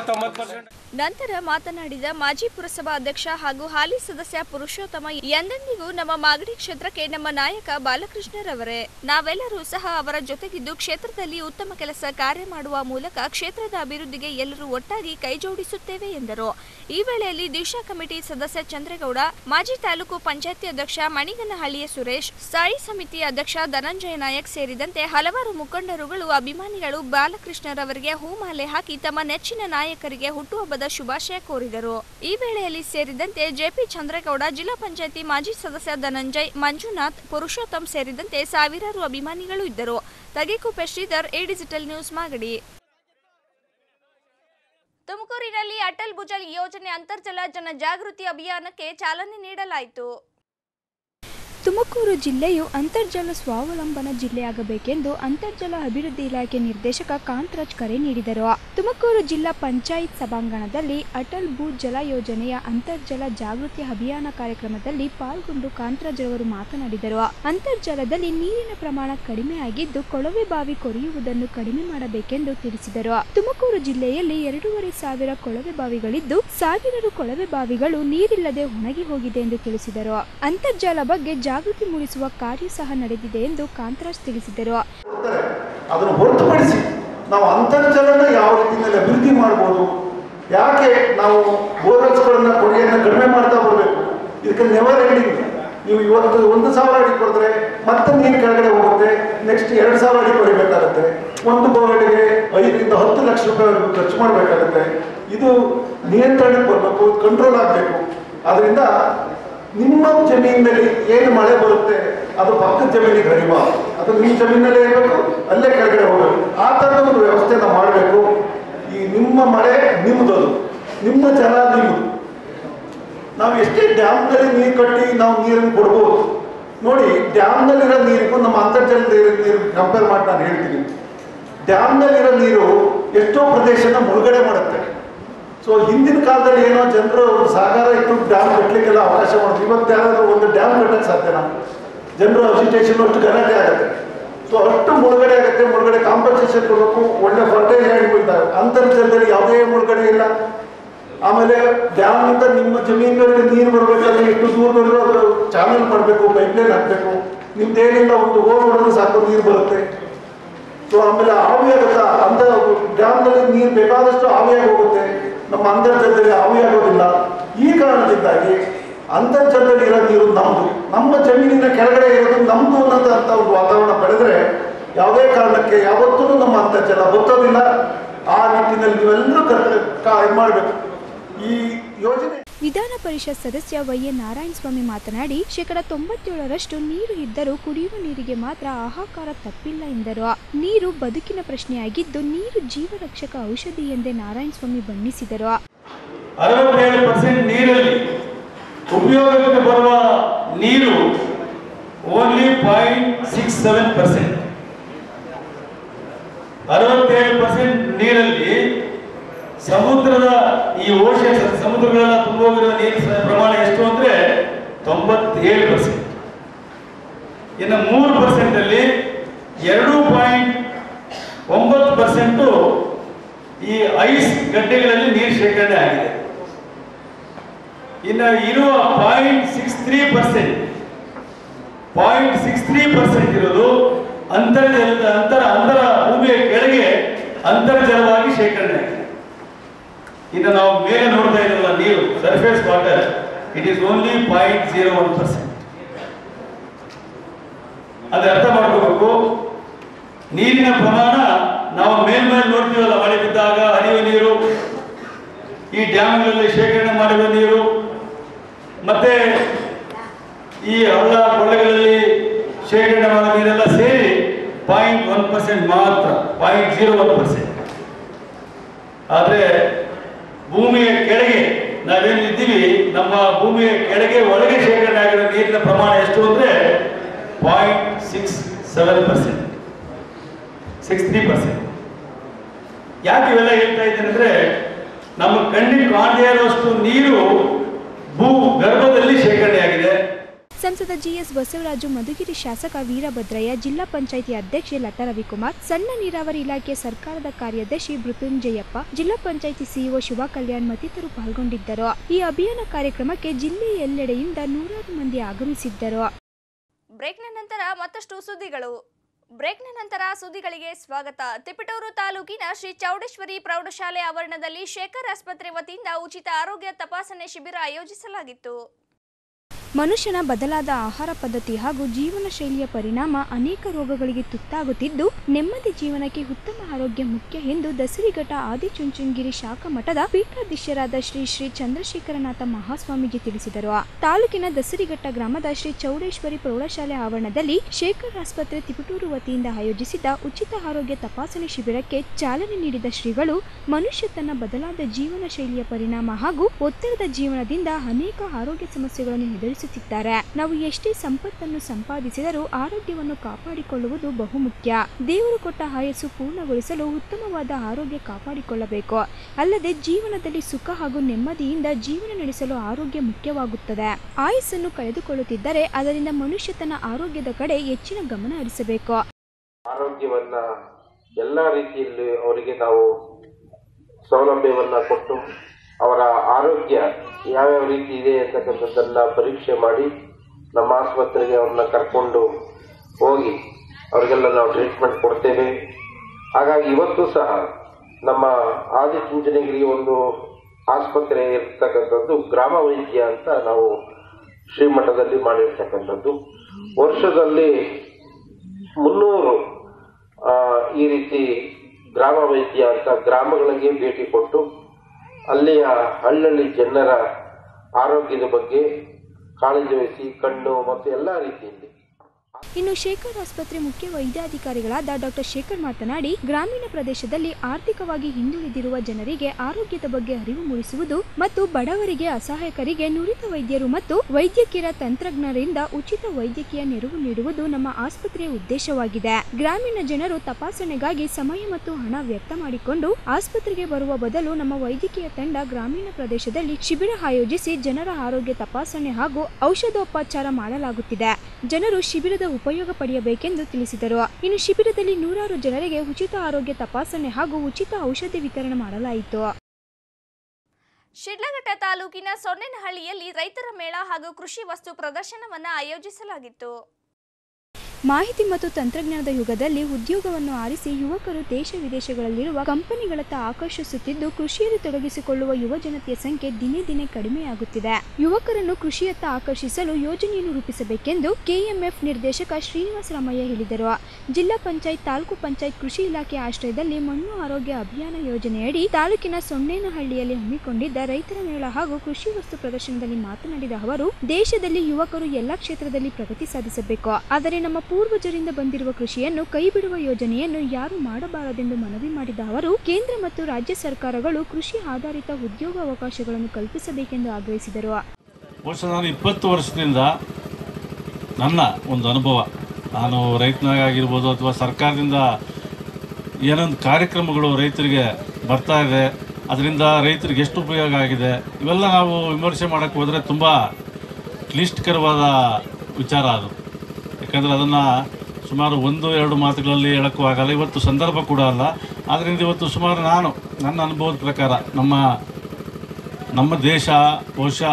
ನಂತರ ಮಾತನಾಡಿದ ಮಾಜಿ ಪುರಸಭಾ ಅಧ್ಯಕ್ಷ ಹಾಗೂ ಹಾಲಿ ಸದಸ್ಯ ಪುರುಷೋತ್ತಮ ಎಂದೆಂದಿಗೂ ನಮ್ಮ ಮಾಗಡಿ ಕ್ಷೇತ್ರಕ್ಕೆ ನಮ್ಮ ನಾಯಕ ಬಾಲಕೃಷ್ಣರವರೇ ನಾವೆಲ್ಲರೂ ಸಹ ಅವರ ಜೊತೆಗಿದ್ದು ಕ್ಷೇತ್ರದಲ್ಲಿ ಉತ್ತಮ ಕೆಲಸ ಕಾರ್ಯ ಮಾಡುವ ಮೂಲಕ ಕ್ಷೇತ್ರದ ಅಭಿವೃದ್ಧಿಗೆ ಎಲ್ಲರೂ ಒಟ್ಟಾಗಿ ಕೈಜೋಡಿಸುತ್ತೇವೆ ಎಂದರು ಈ ವೇಳೆಯಲ್ಲಿ ದಿಶಾ ಕಮಿಟಿ ಸದಸ್ಯ ಚಂದ್ರೇಗೌಡ ಮಾಜಿ ತಾಲೂಕು ಪಂಚಾಯತಿ ಅಧ್ಯಕ್ಷ ಮಣಿಗನಹಳ್ಳಿಯ ಸುರೇಶ್ ಸ್ಥಾಯಿ ಸಮಿತಿ ಅಧ್ಯಕ್ಷ ಧನಂಜಯ ನಾಯಕ್ ಸೇರಿದಂತೆ ಹಲವಾರು ಮುಖಂಡರುಗಳು ಅಭಿಮಾನಿಗಳು ಬಾಲಕೃಷ್ಣರವರಿಗೆ ಹೂಮಾಲೆ ಹಾಕಿ ತಮ್ಮ ನೆಚ್ಚಿನ ನಾಯಕರಿಗೆ ಹುಟ್ಟುಹಬ್ಬದ ಶುಭಾಶಯ ಕೋರಿದರು ಈ ವೇಳೆಯಲ್ಲಿ ಸೇರಿದಂತೆ ಜೆಪಿ ಚಂದ್ರೇಗೌಡ ಜಿಲ್ಲಾ ಪಂಚಾಯತಿ ಮಾಜಿ ಸದಸ್ಯ ಧನಂಜಯ್ ಮಂಜುನಾಥ್ ಪುರುಷೋತ್ತಮ್ ಸೇರಿದಂತೆ ಸಾವಿರಾರು ಅಭಿಮಾನಿಗಳು ಇದ್ದರು Tagekuppe Shridhar A digital news Magadi ತುಮಕೂರಿನಲ್ಲಿ ಅಟಲ್ ಭುಜಲ್ ಯೋಜನೆ ಅಂತರ್ಜಲ ಜನಜಾಗೃತಿ ಅಭಿಯಾನಕ್ಕೆ ಚಾಲನೆ ನೀಡಲಾಯಿತು ತುಮಕೂರು ಜಿಲ್ಲೆಯು ಅಂತರ್ಜಲ ಸ್ವಾವಲಂಬನ ಜಿಲ್ಲೆಯಾಗಬೇಕೆಂದು ಅಂತರ್ಜಲ ಅಭಿವೃದ್ಧಿ ಇಲಾಖೆ ನಿರ್ದೇಶಕ ಕಾಂತರಾಜ್ ಕರೆ ನೀಡಿದರು ತುಮಕೂರು ಜಿಲ್ಲಾ ಪಂಚಾಯತ್ ಸಭಾಂಗಣದಲ್ಲಿ ಅಟಲ್ ಭೂ ಜಲ ಯೋಜನೆಯ ಅಂತರ್ಜಲ ಜಾಗೃತಿ ಅಭಿಯಾನ ಕಾರ್ಯಕ್ರಮದಲ್ಲಿ ಪಾಲ್ಗೊಂಡು ಕಾಂತರಾಜ್ ಅವರು ಮಾತನಾಡಿದರು ಅಂತರ್ಜಲದಲ್ಲಿ ನೀರಿನ ಪ್ರಮಾಣ ಕಡಿಮೆಯಾಗಿದ್ದು ಕೊಳವೆ ಬಾವಿ ಕೊರೆಯುವುದನ್ನು ಕಡಿಮೆ ಮಾಡಬೇಕೆಂದು ತಿಳಿಸಿದರು ತುಮಕೂರು ಜಿಲ್ಲೆಯಲ್ಲಿ ಎರಡೂವರೆ ಸಾವಿರ ಕೊಳವೆ ಬಾವಿಗಳಿದ್ದು ಸಾವಿರಾರು ಕೊಳವೆ ಬಾವಿಗಳು ನೀರಿಲ್ಲದೆ ಒಣಗಿ ಹೋಗಿದೆ ಎಂದು ತಿಳಿಸಿದರು ಅಂತರ್ಜಲ ಬಗ್ಗೆ ಜಾಗೃತಿ ಮೂಡಿಸುವ ಕಾರ್ಯ ಸಹ ನಡೆದಿದೆ ಎಂದು ಕಾಂತರಾಜ್ ತಿಳಿಸಿದರು ಅದನ್ನು ಹೊರತುಪಡಿಸಿ ನಾವು ಅಂತರ್ಜಲನ ಯಾವ ರೀತಿಯಲ್ಲಿ ಅಭಿವೃದ್ಧಿ ಮಾಡ್ಬೋದು ಯಾಕೆ ನಾವು ಬೋರ್ವೆಲ್ಸ್ಗಳನ್ನ ಕೊಡುಗೆಯನ್ನು ಕಡಿಮೆ ಮಾಡ್ತಾ ಬರಬೇಕು ಇದಕ್ಕೆ ನೆವರ್ ಎಂಡಿಂಗ್ ನೀವು ಇವತ್ತು ಒಂದು ಸಾವಿರ ಅಡಿ ಕೊಡಿದ್ರೆ ಮತ್ತೆ ನೀರು ಕೆಳಗಡೆ ಹೋಗುತ್ತೆ ನೆಕ್ಸ್ಟ್ ಎರಡು ಸಾವಿರ ಅಡಿ ಕೊಡಿಬೇಕಾಗುತ್ತೆ ಒಂದು ಬೋರ್ವೆಲ್ಗೆ ಐದರಿಂದ ಹತ್ತು ಲಕ್ಷ ರೂಪಾಯಿ ಖರ್ಚು ಮಾಡಬೇಕಾಗುತ್ತೆ ಇದು ನಿಯಂತ್ರಣಕ್ಕೆ ಬರಬೇಕು ಕಂಟ್ರೋಲ್ ಆಗಬೇಕು ಅದರಿಂದ ನಿಮ್ಮ ಜಮೀನಿನಲ್ಲಿ ಏನು ಮಳೆ ಬರುತ್ತೆ ಅದು ಪಕ್ಕದ ಜಮೀನಿಗೆ ಹರಿಬಾರ್ದು ಅದು ನಿಮ್ಮ ಜಮೀನಲ್ಲೇ ಇರಬೇಕು ಅಲ್ಲೇ ಕೆಳಗಡೆ ಹೋಗಬೇಕು ಆ ಥರದ ಒಂದು ವ್ಯವಸ್ಥೆ ನಾವು ಮಾಡಬೇಕು ಈ ನಿಮ್ಮ ಮಳೆ ನಿಮ್ಮದದು ನಿಮ್ಮ ಜಲ ನಿಮ್ಮದು ನಾವು ಎಷ್ಟೇ ಡ್ಯಾಮ್ನಲ್ಲಿ ನೀರು ಕಟ್ಟಿ ನಾವು ನೀರನ್ನು ಕೊಡ್ಬೋದು ನೋಡಿ ಡ್ಯಾಮ್ನಲ್ಲಿರೋ ನೀರಿಗೂ ನಮ್ಮ ಅಂತರ್ಜಲದ ನೀರು ಕಂಪೇರ್ ಮಾಡಿ ನಾನು ಹೇಳ್ತೀನಿ ಡ್ಯಾಮ್ನಲ್ಲಿರೋ ನೀರು ಎಷ್ಟೋ ಪ್ರದೇಶನ ಮುಳುಗಡೆ ಮಾಡುತ್ತೆ ಸೊ ಹಿಂದಿನ ಕಾಲದಲ್ಲಿ ಏನೋ ಜನರು ಸಾಗರ ಇಟ್ಟು ಡ್ಯಾಮ್ ಕಟ್ಟಲಿಕ್ಕೆಲ್ಲ ಅವಕಾಶ ಮಾಡೋದು ಇವತ್ತು ಯಾರಾದ್ರೂ ಒಂದು ಡ್ಯಾಮ್ ಕಟ್ಟಕ್ಕೆ ಸಾಧ್ಯನಾ ಜನರು ಅಜಿಟೇಷನ್ ಅಷ್ಟು ಗಲಾಟೆ ಆಗುತ್ತೆ ಸೊ ಅಷ್ಟು ಮುಳುಗಡೆ ಆಗುತ್ತೆ ಮುಳುಗಡೆ ಕಾಂಪನ್ಸೇಷನ್ ಕೊಡಬೇಕು ಒಳ್ಳೆ ಫರ್ಟೈಲ್ ಲ್ಯಾಂಡ್ ಇದ್ದಾವೆ ಅಂತರ್ಜಲದಲ್ಲಿ ಯಾವುದೇ ಮುಳುಗಡೆ ಇಲ್ಲ ಆಮೇಲೆ ಡ್ಯಾಮ್ನಿಂದ ನಿಮ್ಮ ಜಮೀನಿನಲ್ಲಿ ನೀರು ಬರಬೇಕಾದ್ರೆ ಎಷ್ಟು ದೂರದಲ್ಲೂ ಅದು ಚಾನಲ್ ಮಾಡಬೇಕು ಪೈಪ್ಲೈನ್ ಹಾಕಬೇಕು ನಿಮ್ದೇನಿಲ್ಲ ಒಂದು ಓರ್ ಹೊಡೆದ್ರೆ ಸಾಕು ನೀರು ಬರುತ್ತೆ ಸೊ ಆಮೇಲೆ ಆವಿಯಾಗುತ್ತಾ ಅಂತ ಡ್ಯಾಮ್ನಲ್ಲಿ ನೀರು ಬೇಕಾದಷ್ಟು ಆವಿಯಾಗಿ ಹೋಗುತ್ತೆ ನಮ್ಮ ಅಂತರ್ಜಲದಲ್ಲಿ ಆವಿಯಾಗೋದಿಲ್ಲ ಈ ಕಾರಣದಿಂದಾಗಿ ಅಂತರ್ಜಲದಲ್ಲಿ ಇರೋ ನೀರು ನಮ್ಮದು ನಮ್ಮ ಜಮೀನಿನ ಕೆಳಗಡೆ ಇರೋದು ನಮ್ಮದು ಅನ್ನೋದಂಥ ಒಂದು ವಾತಾವರಣ ಬೆಳೆದ್ರೆ ಯಾವುದೇ ಕಾರಣಕ್ಕೆ ಯಾವತ್ತೂ ನಮ್ಮ ಅಂತರ್ಜಲ ಬತ್ತೋದಿಲ್ಲ ಆ ನಿಟ್ಟಿನಲ್ಲಿ ನೀವೆಲ್ಲರೂ ಕರ್ ಇದು ಮಾಡಬೇಕು ಈ ಯೋಜನೆ ವಿಧಾನ ಪರಿಷತ್ ಸದಸ್ಯ ವೈ ಎನ್ ನಾರಾಯಣಸ್ವಾಮಿ ಮಾತನಾಡಿ ಶೇಕಡ ತೊಂಬತ್ತೇಳರಷ್ಟು ನೀರು ಇದ್ದರೂ ಕುಡಿಯುವ ನೀರಿಗೆ ಮಾತ್ರ ಹಾಹಾಕಾರ ತಪ್ಪಿಲ್ಲ ಎಂದರು ನೀರು ಬದುಕಿನ ಪ್ರಶ್ನೆಯಾಗಿದ್ದು ನೀರು ಜೀವರಕ್ಷಕ ಔಷಧಿ ಎಂದೇ ನಾರಾಯಣಸ್ವಾಮಿ ಬಣ್ಣಿಸಿದರು ಅರವತ್ತೇಳು ಪರ್ಸೆಂಟ್ ನೀರಲ್ಲಿ ಉಪಯೋಗಕ್ಕೆ ಬರುವ ನೀರು only point six seven percent ಅರವತ್ತೇಳು ಪರ್ಸೆಂಟ್ ನೀರಲ್ಲಿ ಸಮುದ್ರದ ಈ ಓಷನ್ ಸಮುದ್ರಗಳೆಲ್ಲ ತುಂಬೋಗಿರುವ ನೀರಿನ ಪ್ರಮಾಣ ಎಷ್ಟು ಅಂದ್ರೆ ತೊಂಬತ್ತೇಳು ಪರ್ಸೆಂಟ್ ಇನ್ನು ಮೂರು ಪರ್ಸೆಂಟ್ ಅಲ್ಲಿ ಎರಡು ಪಾಯಿಂಟ್ ಒಂಬತ್ತು ಪರ್ಸೆಂಟು ಈ ಐಸ್ ಗಡ್ಡೆಗಳಲ್ಲಿ ನೀರು ಶೇಖರಣೆ ಆಗಿದೆ ಇನ್ನು ಇರುವ point six three percent point six three percent ಇರೋದು ಅಂತರ್ಜಲದ ಅಂತರ ಅಂತರ ಭೂಮಿಯ ಕೆಳಗೆ ಅಂತರ್ಜಲವಾಗಿ ಶೇಖರಣೆ ಆಗಿದೆ ಇನ್ನು ನಾವು ಮೇಲೆ ನೋಡ್ತಾ ಇರಲ್ಲ ನೀರು surface water it is only point zero one percent ಅದೇ ಅರ್ಥ ಮಾಡ್ಕೋಬೇಕು ನೀರಿನ ಪ್ರಮಾಣ ನಾವು ಮೇಲ್ಮೇಲೆ ನೋಡ್ತೀವಲ್ಲ ಮಳೆ ಬಿದ್ದಾಗ ಹರಿಯುವ ನೀರು ಈ ಡ್ಯಾಮ್ಗಳಲ್ಲಿ ಶೇಖರಣೆ ಮಾಡಿರುವ ನೀರು ಮತ್ತೆ ಈ ಹಳ್ಳ ಕೊಳ್ಳಗಳಲ್ಲಿ ಶೇಖರಣೆ ಮಾಡುವ ನೀರೆಲ್ಲ ಸೇರಿ ಪಾಯಿಂಟ್ ಒನ್ ಪರ್ಸೆಂಟ್ ಮಾತ್ರ ಪಾಯಿಂಟ್ ಜೀರೋ ಒನ್ ಪರ್ಸೆಂಟ್ ಆದರೆ ಭೂಮಿಯ ಕೆಳಗೆ ನಾವೇನಿದ್ದೀವಿ ನಮ್ಮ ಭೂಮಿಯ ಕೆಳಗೆ ಒಳಗೆ ಶೇಖರಣೆ ಆಗಿರೋ ನೀರಿನ ಪ್ರಮಾಣ ಎಷ್ಟು ಅಂದರೆ point six seven percent six three percent ಯಾಕೆ ಇವೆಲ್ಲ ಹೇಳ್ತಾ ಇದ್ದೇನೆ ಅಂದ್ರೆ ನಮ್ಮ ಕಣ್ಣಿಗೆ ಕಾಣದೇ ಇರುವಷ್ಟು ನೀರು ಭೂ ಗರ್ಭದಲ್ಲಿ ಶೇಖರಣೆ ಆಗಿದೆ ಸಂಸದ ಜಿಎಸ್ ಬಸವರಾಜು ಮಧುಗಿರಿ ಶಾಸಕ ವೀರಭದ್ರಯ್ಯ ಜಿಲ್ಲಾ ಪಂಚಾಯಿತಿ ಅಧ್ಯಕ್ಷೆ ಲತಾ ರವಿಕುಮಾರ್ ಸಣ್ಣ ನೀರಾವರಿ ಇಲಾಖೆ ಸರ್ಕಾರದ ಕಾರ್ಯದರ್ಶಿ ಮೃತ್ಯುಂಜಯಪ್ಪ ಜಿಲ್ಲಾ ಪಂಚಾಯಿತಿ ಸಿಇಒ ಶುಭಾ ಕಲ್ಯಾಣ್ ಮತ್ತಿತರರು ಪಾಲ್ಗೊಂಡಿದ್ದರು ಈ ಅಭಿಯಾನ ಕಾರ್ಯಕ್ರಮಕ್ಕೆ ಜಿಲ್ಲೆಯ ಎಲ್ಲೆಡೆಯಿಂದ ನೂರಾರು ಮಂದಿ ಆಗಮಿಸಿದ್ದರು ಬ್ರೇಕ್ನ ನಂತರ ಮತ್ತಷ್ಟು ಸುದ್ದಿಗಳು ಬ್ರೇಕ್ನ ನಂತರ ಸುದ್ದಿಗಳಿಗೆ ಸ್ವಾಗತ ತಿಪಟೂರು ತಾಲೂಕಿನ ಶ್ರೀ ಚೌಡೇಶ್ವರಿ ಪ್ರೌಢಶಾಲೆ ಆವರಣದಲ್ಲಿ ಶೇಖರ್ ಆಸ್ಪತ್ರೆ ವತಿಯಿಂದ ಉಚಿತ ಆರೋಗ್ಯ ತಪಾಸಣೆ ಶಿಬಿರ ಆಯೋಜಿಸಲಾಗಿತ್ತು ಮನುಷ್ಯನ ಬದಲಾದ ಆಹಾರ ಪದ್ಧತಿ ಹಾಗೂ ಜೀವನ ಶೈಲಿಯ ಪರಿಣಾಮ ಅನೇಕ ರೋಗಗಳಿಗೆ ತುತ್ತಾಗುತ್ತಿದ್ದು ನೆಮ್ಮದಿ ಜೀವನಕ್ಕೆ ಉತ್ತಮ ಆರೋಗ್ಯ ಮುಖ್ಯ ಎಂದು ದಸರಿಘಟ್ಟ ಆದಿಚುಂಚನಗಿರಿ ಶಾಖಾ ಮಠದ ಪೀಠಾಧೀಶರಾದ ಶ್ರೀ ಶ್ರೀ ಚಂದ್ರಶೇಖರನಾಥ ಮಹಾಸ್ವಾಮೀಜಿ ತಿಳಿಸಿದರು ತಾಲೂಕಿನ ದಸರಿಘಟ್ಟ ಗ್ರಾಮದ ಶ್ರೀ ಚೌಡೇಶ್ವರಿ ಪ್ರೌಢಶಾಲೆ ಆವರಣದಲ್ಲಿ ಶೇಖರ್ ಆಸ್ಪತ್ರೆ ತಿಪಟೂರು ವತಿಯಿಂದ ಆಯೋಜಿಸಿದ ಉಚಿತ ಆರೋಗ್ಯ ತಪಾಸಣೆ ಶಿಬಿರಕ್ಕೆ ಚಾಲನೆ ನೀಡಿದ ಶ್ರೀಗಳು ಮನುಷ್ಯ ತನ್ನ ಬದಲಾದ ಜೀವನ ಶೈಲಿಯ ಪರಿಣಾಮ ಹಾಗೂ ಒತ್ತಡದ ಜೀವನದಿಂದ ಅನೇಕ ಆರೋಗ್ಯ ಸಮಸ್ಯೆಗಳನ್ನು ಎದುರಿಸುತ್ತಿದ್ದಾರೆ ನಾವು ಎಷ್ಟೇ ಸಂಪತ್ತನ್ನು ಸಂಪಾದಿಸಿದರೂ ಆರೋಗ್ಯವನ್ನು ಕಾಪಾಡಿಕೊಳ್ಳುವುದು ಬಹುಮುಖ್ಯ ದೇವರು ಕೊಟ್ಟ ಆಯಸ್ಸು ಪೂರ್ಣಗೊಳಿಸಲು ಉತ್ತಮವಾದ ಆರೋಗ್ಯ ಕಾಪಾಡಿಕೊಳ್ಳಬೇಕು ಅಲ್ಲದೆ ಜೀವನದಲ್ಲಿ ಸುಖ ಹಾಗೂ ನೆಮ್ಮದಿಯಿಂದ ಜೀವನ ನಡೆಸಲು ಆರೋಗ್ಯ ಮುಖ್ಯವಾಗುತ್ತದೆ ಆಯಸ್ಸನ್ನು ಕಳೆದುಕೊಳ್ಳುತ್ತಿದ್ದರೆ ಅದರಿಂದ ಮನುಷ್ಯ ತನ್ನ ಆರೋಗ್ಯದ ಕಡೆ ಹೆಚ್ಚಿನ ಗಮನ ಹರಿಸಬೇಕು ಆರೋಗ್ಯವನ್ನ ಎಲ್ಲ ರೀತಿಯಲ್ಲಿ ಅವರಿಗೆ ನಾವು ಸೌಲಭ್ಯವನ್ನ ಕೊಟ್ಟು ಅವರ ಆರೋಗ್ಯ ಯಾವ್ಯಾವ ರೀತಿ ಇದೆ ಅಂತಕ್ಕಂಥದ್ದನ್ನ ಪರೀಕ್ಷೆ ಮಾಡಿ ನಮ್ಮ ಆಸ್ಪತ್ರೆಗೆ ಅವ್ರನ್ನ ಕರ್ಕೊಂಡು ಹೋಗಿ ಅವರಿಗೆಲ್ಲ ನಾವು ಟ್ರೀಟ್ಮೆಂಟ್ ಕೊಡ್ತೇವೆ ಹಾಗಾಗಿ ಇವತ್ತು ಸಹ ನಮ್ಮ ಆದಿಚುಂಚನಗಿರಿ ಒಂದು ಆಸ್ಪತ್ರೆ ಇರ್ತಕ್ಕಂಥದ್ದು ಗ್ರಾಮ ವೈದ್ಯ ಅಂತ ನಾವು ಶ್ರೀಮಠದಲ್ಲಿ ಮಾಡಿರ್ತಕ್ಕಂಥದ್ದು ವರ್ಷದಲ್ಲಿ ಮುನ್ನೂರು ಆ, ಈ ರೀತಿ ಗ್ರಾಮ ವೈದ್ಯ ಅಂತ ಗ್ರಾಮಗಳಿಗೆ ಭೇಟಿ ಕೊಟ್ಟು ಅಲ್ಲಿಯ ಹಳ್ಳಹಳ್ಳಿ ಜನರ ಆರೋಗ್ಯದ ಬಗ್ಗೆ ಕಾಳಜಿ ವಹಿಸಿ ಕಣ್ಣು ಮತ್ತು ಎಲ್ಲ ರೀತಿಯಲ್ಲಿ ಇನ್ನು ಶೇಖರ್ ಆಸ್ಪತ್ರೆ ಮುಖ್ಯ ವೈದ್ಯಾಧಿಕಾರಿಗಳಾದ ಡಾಕ್ಟರ್ ಶೇಖರ್ ಮಾತನಾಡಿ ಗ್ರಾಮೀಣ ಪ್ರದೇಶದಲ್ಲಿ ಆರ್ಥಿಕವಾಗಿ ಹಿಂದುಳಿದಿರುವ ಜನರಿಗೆ ಆರೋಗ್ಯದ ಬಗ್ಗೆ ಅರಿವು ಮೂಡಿಸುವುದು ಮತ್ತು ಬಡವರಿಗೆ ಅಸಹಾಯಕರಿಗೆ ನುರಿತ ವೈದ್ಯರು ಮತ್ತು ವೈದ್ಯಕೀಯ ತಂತ್ರಜ್ಞರಿಂದ ಉಚಿತ ವೈದ್ಯಕೀಯ ನೆರವು ನೀಡುವುದು ನಮ್ಮ ಆಸ್ಪತ್ರೆಯ ಉದ್ದೇಶವಾಗಿದೆ ಗ್ರಾಮೀಣ ಜನರು ತಪಾಸಣೆಗಾಗಿ ಸಮಯ ಮತ್ತು ಹಣ ವ್ಯರ್ಥ ಮಾಡಿಕೊಂಡು ಆಸ್ಪತ್ರೆಗೆ ಬರುವ ಬದಲು ನಮ್ಮ ವೈದ್ಯಕೀಯ ತಂಡ ಗ್ರಾಮೀಣ ಪ್ರದೇಶದಲ್ಲಿ ಶಿಬಿರ ಆಯೋಜಿಸಿ ಜನರ ಆರೋಗ್ಯ ತಪಾಸಣೆ ಹಾಗೂ ಔಷಧೋಪಚಾರ ಮಾಡಲಾಗುತ್ತಿದೆ ಜನರು ಶಿಬಿರದ ಉಪಯೋಗ ಪಡೆಯಬೇಕೆಂದು ತಿಳಿಸಿದರು ಇನ್ನು ಶಿಬಿರದಲ್ಲಿ ನೂರಾರು ಜನರಿಗೆ ಉಚಿತ ಆರೋಗ್ಯ ತಪಾಸಣೆ ಹಾಗೂ ಉಚಿತ ಔಷಧಿ ವಿತರಣೆ ಮಾಡಲಾಯಿತು ಶಿಡ್ಲಘಟ್ಟ ತಾಲೂಕಿನ ಸೊನ್ನೆನಹಳ್ಳಿಯಲ್ಲಿ ರೈತರ ಮೇಳ ಹಾಗೂ ಕೃಷಿ ವಸ್ತು ಪ್ರದರ್ಶನವನ್ನು ಆಯೋಜಿಸಲಾಗಿತ್ತು ಮಾಹಿತಿ ಮತ್ತು ತಂತ್ರಜ್ಞಾನದ ಯುಗದಲ್ಲಿ ಉದ್ಯೋಗವನ್ನು ಆರಿಸಿ ಯುವಕರು ದೇಶ ವಿದೇಶಗಳಲ್ಲಿರುವ ಕಂಪನಿಗಳತ್ತ ಆಕರ್ಷಿಸುತ್ತಿದ್ದು ಕೃಷಿಯಲ್ಲಿ ತೊಡಗಿಸಿಕೊಳ್ಳುವ ಯುವ ಜನತೆಯ ಸಂಖ್ಯೆ ದಿನೇ ದಿನೇ ಕಡಿಮೆಯಾಗುತ್ತಿದೆ ಯುವಕರನ್ನು ಕೃಷಿಯತ್ತ ಆಕರ್ಷಿಸಲು ಯೋಜನೆಯನ್ನು ರೂಪಿಸಬೇಕೆಂದು ಕೆಎಂಎಫ್ ನಿರ್ದೇಶಕ ಶ್ರೀನಿವಾಸ ರಾಮಯ್ಯ ಹೇಳಿದರು ಜಿಲ್ಲಾ ಪಂಚಾಯತ್ ತಾಲೂಕು ಪಂಚಾಯತ್ ಕೃಷಿ ಇಲಾಖೆ ಆಶ್ರಯದಲ್ಲಿ ಮಣ್ಣು ಆರೋಗ್ಯ ಅಭಿಯಾನ ಯೋಜನೆಯಡಿ ತಾಲೂಕಿನ ಸೊನ್ನೇನಹಳ್ಳಿಯಲ್ಲಿ ಹಮ್ಮಿಕೊಂಡಿದ್ದ ರೈತರ ಮೇಳ ಹಾಗೂ ಕೃಷಿ ವಸ್ತು ಪ್ರದರ್ಶನದಲ್ಲಿ ಮಾತನಾಡಿದ ಅವರು ದೇಶದಲ್ಲಿ ಯುವಕರು ಎಲ್ಲ ಕ್ಷೇತ್ರದಲ್ಲಿ ಪ್ರಗತಿ ಸಾಧಿಸಬೇಕು ಆದರೆ ನಮ್ಮ ಪೂರ್ವಜರಿಂದ ಬಂದಿರುವ ಕೃಷಿಯನ್ನು ಕೈಬಿಡುವ ಯೋಜನೆಯನ್ನು ಯಾರು ಮಾಡಬಾರದೆಂದು ಮನವಿ ಮಾಡಿದ ಅವರು ಕೇಂದ್ರ ಮತ್ತು ರಾಜ್ಯ ಸರ್ಕಾರಗಳು ಕೃಷಿ ಆಧಾರಿತ ಉದ್ಯೋಗ ಅವಕಾಶಗಳನ್ನು ಕಲ್ಪಿಸಬೇಕೆಂದು ಆಗ್ರಹಿಸಿದರು ಬಹುಶಃ ನಾನು ಇಪ್ಪತ್ತು ವರ್ಷದಿಂದ ನನ್ನ ಒಂದು ಅನುಭವ ನಾನು ರೈತನಾಗಿರ್ಬೋದು ಅಥವಾ ಸರ್ಕಾರದಿಂದ ಏನೊಂದು ಕಾರ್ಯಕ್ರಮಗಳು ರೈತರಿಗೆ ಬರ್ತಾ ಇದೆ ಅದರಿಂದ ರೈತರಿಗೆ ಎಷ್ಟು ಉಪಯೋಗ ಆಗಿದೆ ಇವೆಲ್ಲ ನಾವು ವಿಮರ್ಶೆ ಮಾಡೋಕ್ಕೆ ಹೋದರೆ ತುಂಬ ಕ್ಲಿಷ್ಟಕರವಾದ ವಿಚಾರ ಅದು ಯಾಕಂದರೆ ಅದನ್ನು ಸುಮಾರು ಒಂದು ಎರಡು ಮಾತುಗಳಲ್ಲಿ ಹೇಳೋಕ್ಕೂ ಆಗಲ್ಲ ಇವತ್ತು ಸಂದರ್ಭ ಕೂಡ ಅಲ್ಲ ಆದ್ದರಿಂದ ಇವತ್ತು ಸುಮಾರು ನಾನು ನನ್ನ ಅನುಭವದ ಪ್ರಕಾರ ನಮ್ಮ ನಮ್ಮ ದೇಶ ಬಹುಶಃ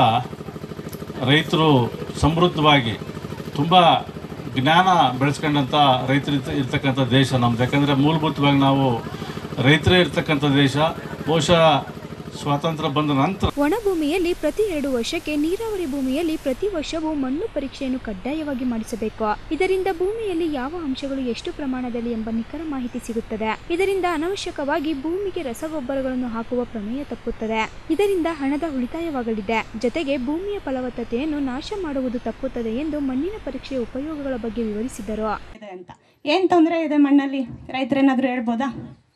ರೈತರು ಸಮೃದ್ಧವಾಗಿ ತುಂಬ ಜ್ಞಾನ ಬೆಳೆಸ್ಕೊಂಡಂಥ ರೈತರು ಇರ್ತ- ಇರ್ತಕ್ಕಂಥ ದೇಶ ನಮ್ಮದು ಯಾಕಂದರೆ ಮೂಲಭೂತವಾಗಿ ನಾವು ರೈತರೇ ಇರ್ತಕ್ಕಂಥ ದೇಶ ಬಹುಶಃ ಸ್ವಾತಂತ್ರ್ಯ ಬಂದ ನಂತರ ಒಣ ಭೂಮಿಯಲ್ಲಿ ಪ್ರತಿ ಎರಡು ವರ್ಷಕ್ಕೆ ನೀರಾವರಿ ಭೂಮಿಯಲ್ಲಿ ಪ್ರತಿ ವರ್ಷವೂ ಮಣ್ಣು ಪರೀಕ್ಷೆಯನ್ನು ಕಡ್ಡಾಯವಾಗಿ ಮಾಡಿಸಬೇಕು ಇದರಿಂದ ಭೂಮಿಯಲ್ಲಿ ಯಾವ ಅಂಶಗಳು ಎಷ್ಟು ಪ್ರಮಾಣದಲ್ಲಿ ಎಂಬ ನಿಖರ ಮಾಹಿತಿ ಸಿಗುತ್ತದೆ ಇದರಿಂದ ಅನವಶ್ಯಕವಾಗಿ ಭೂಮಿಗೆ ರಸಗೊಬ್ಬರಗಳನ್ನು ಹಾಕುವ ಪ್ರಮೇಯ ತಪ್ಪುತ್ತದೆ ಇದರಿಂದ ಹಣದ ಉಳಿತಾಯವಾಗಲಿದೆ ಜೊತೆಗೆ ಭೂಮಿಯ ಫಲವತ್ತತೆಯನ್ನು ನಾಶ ಮಾಡುವುದು ತಪ್ಪುತ್ತದೆ ಎಂದು ಮಣ್ಣಿನ ಪರೀಕ್ಷೆಯ ಉಪಯೋಗಗಳ ಬಗ್ಗೆ ವಿವರಿಸಿದರು ಏನು ತೊಂದರೆ ಇದೆ ಮಣ್ಣಲ್ಲಿ ರೈತರೇನಾದರೂ ಹೇಳ್ಬೋದಾ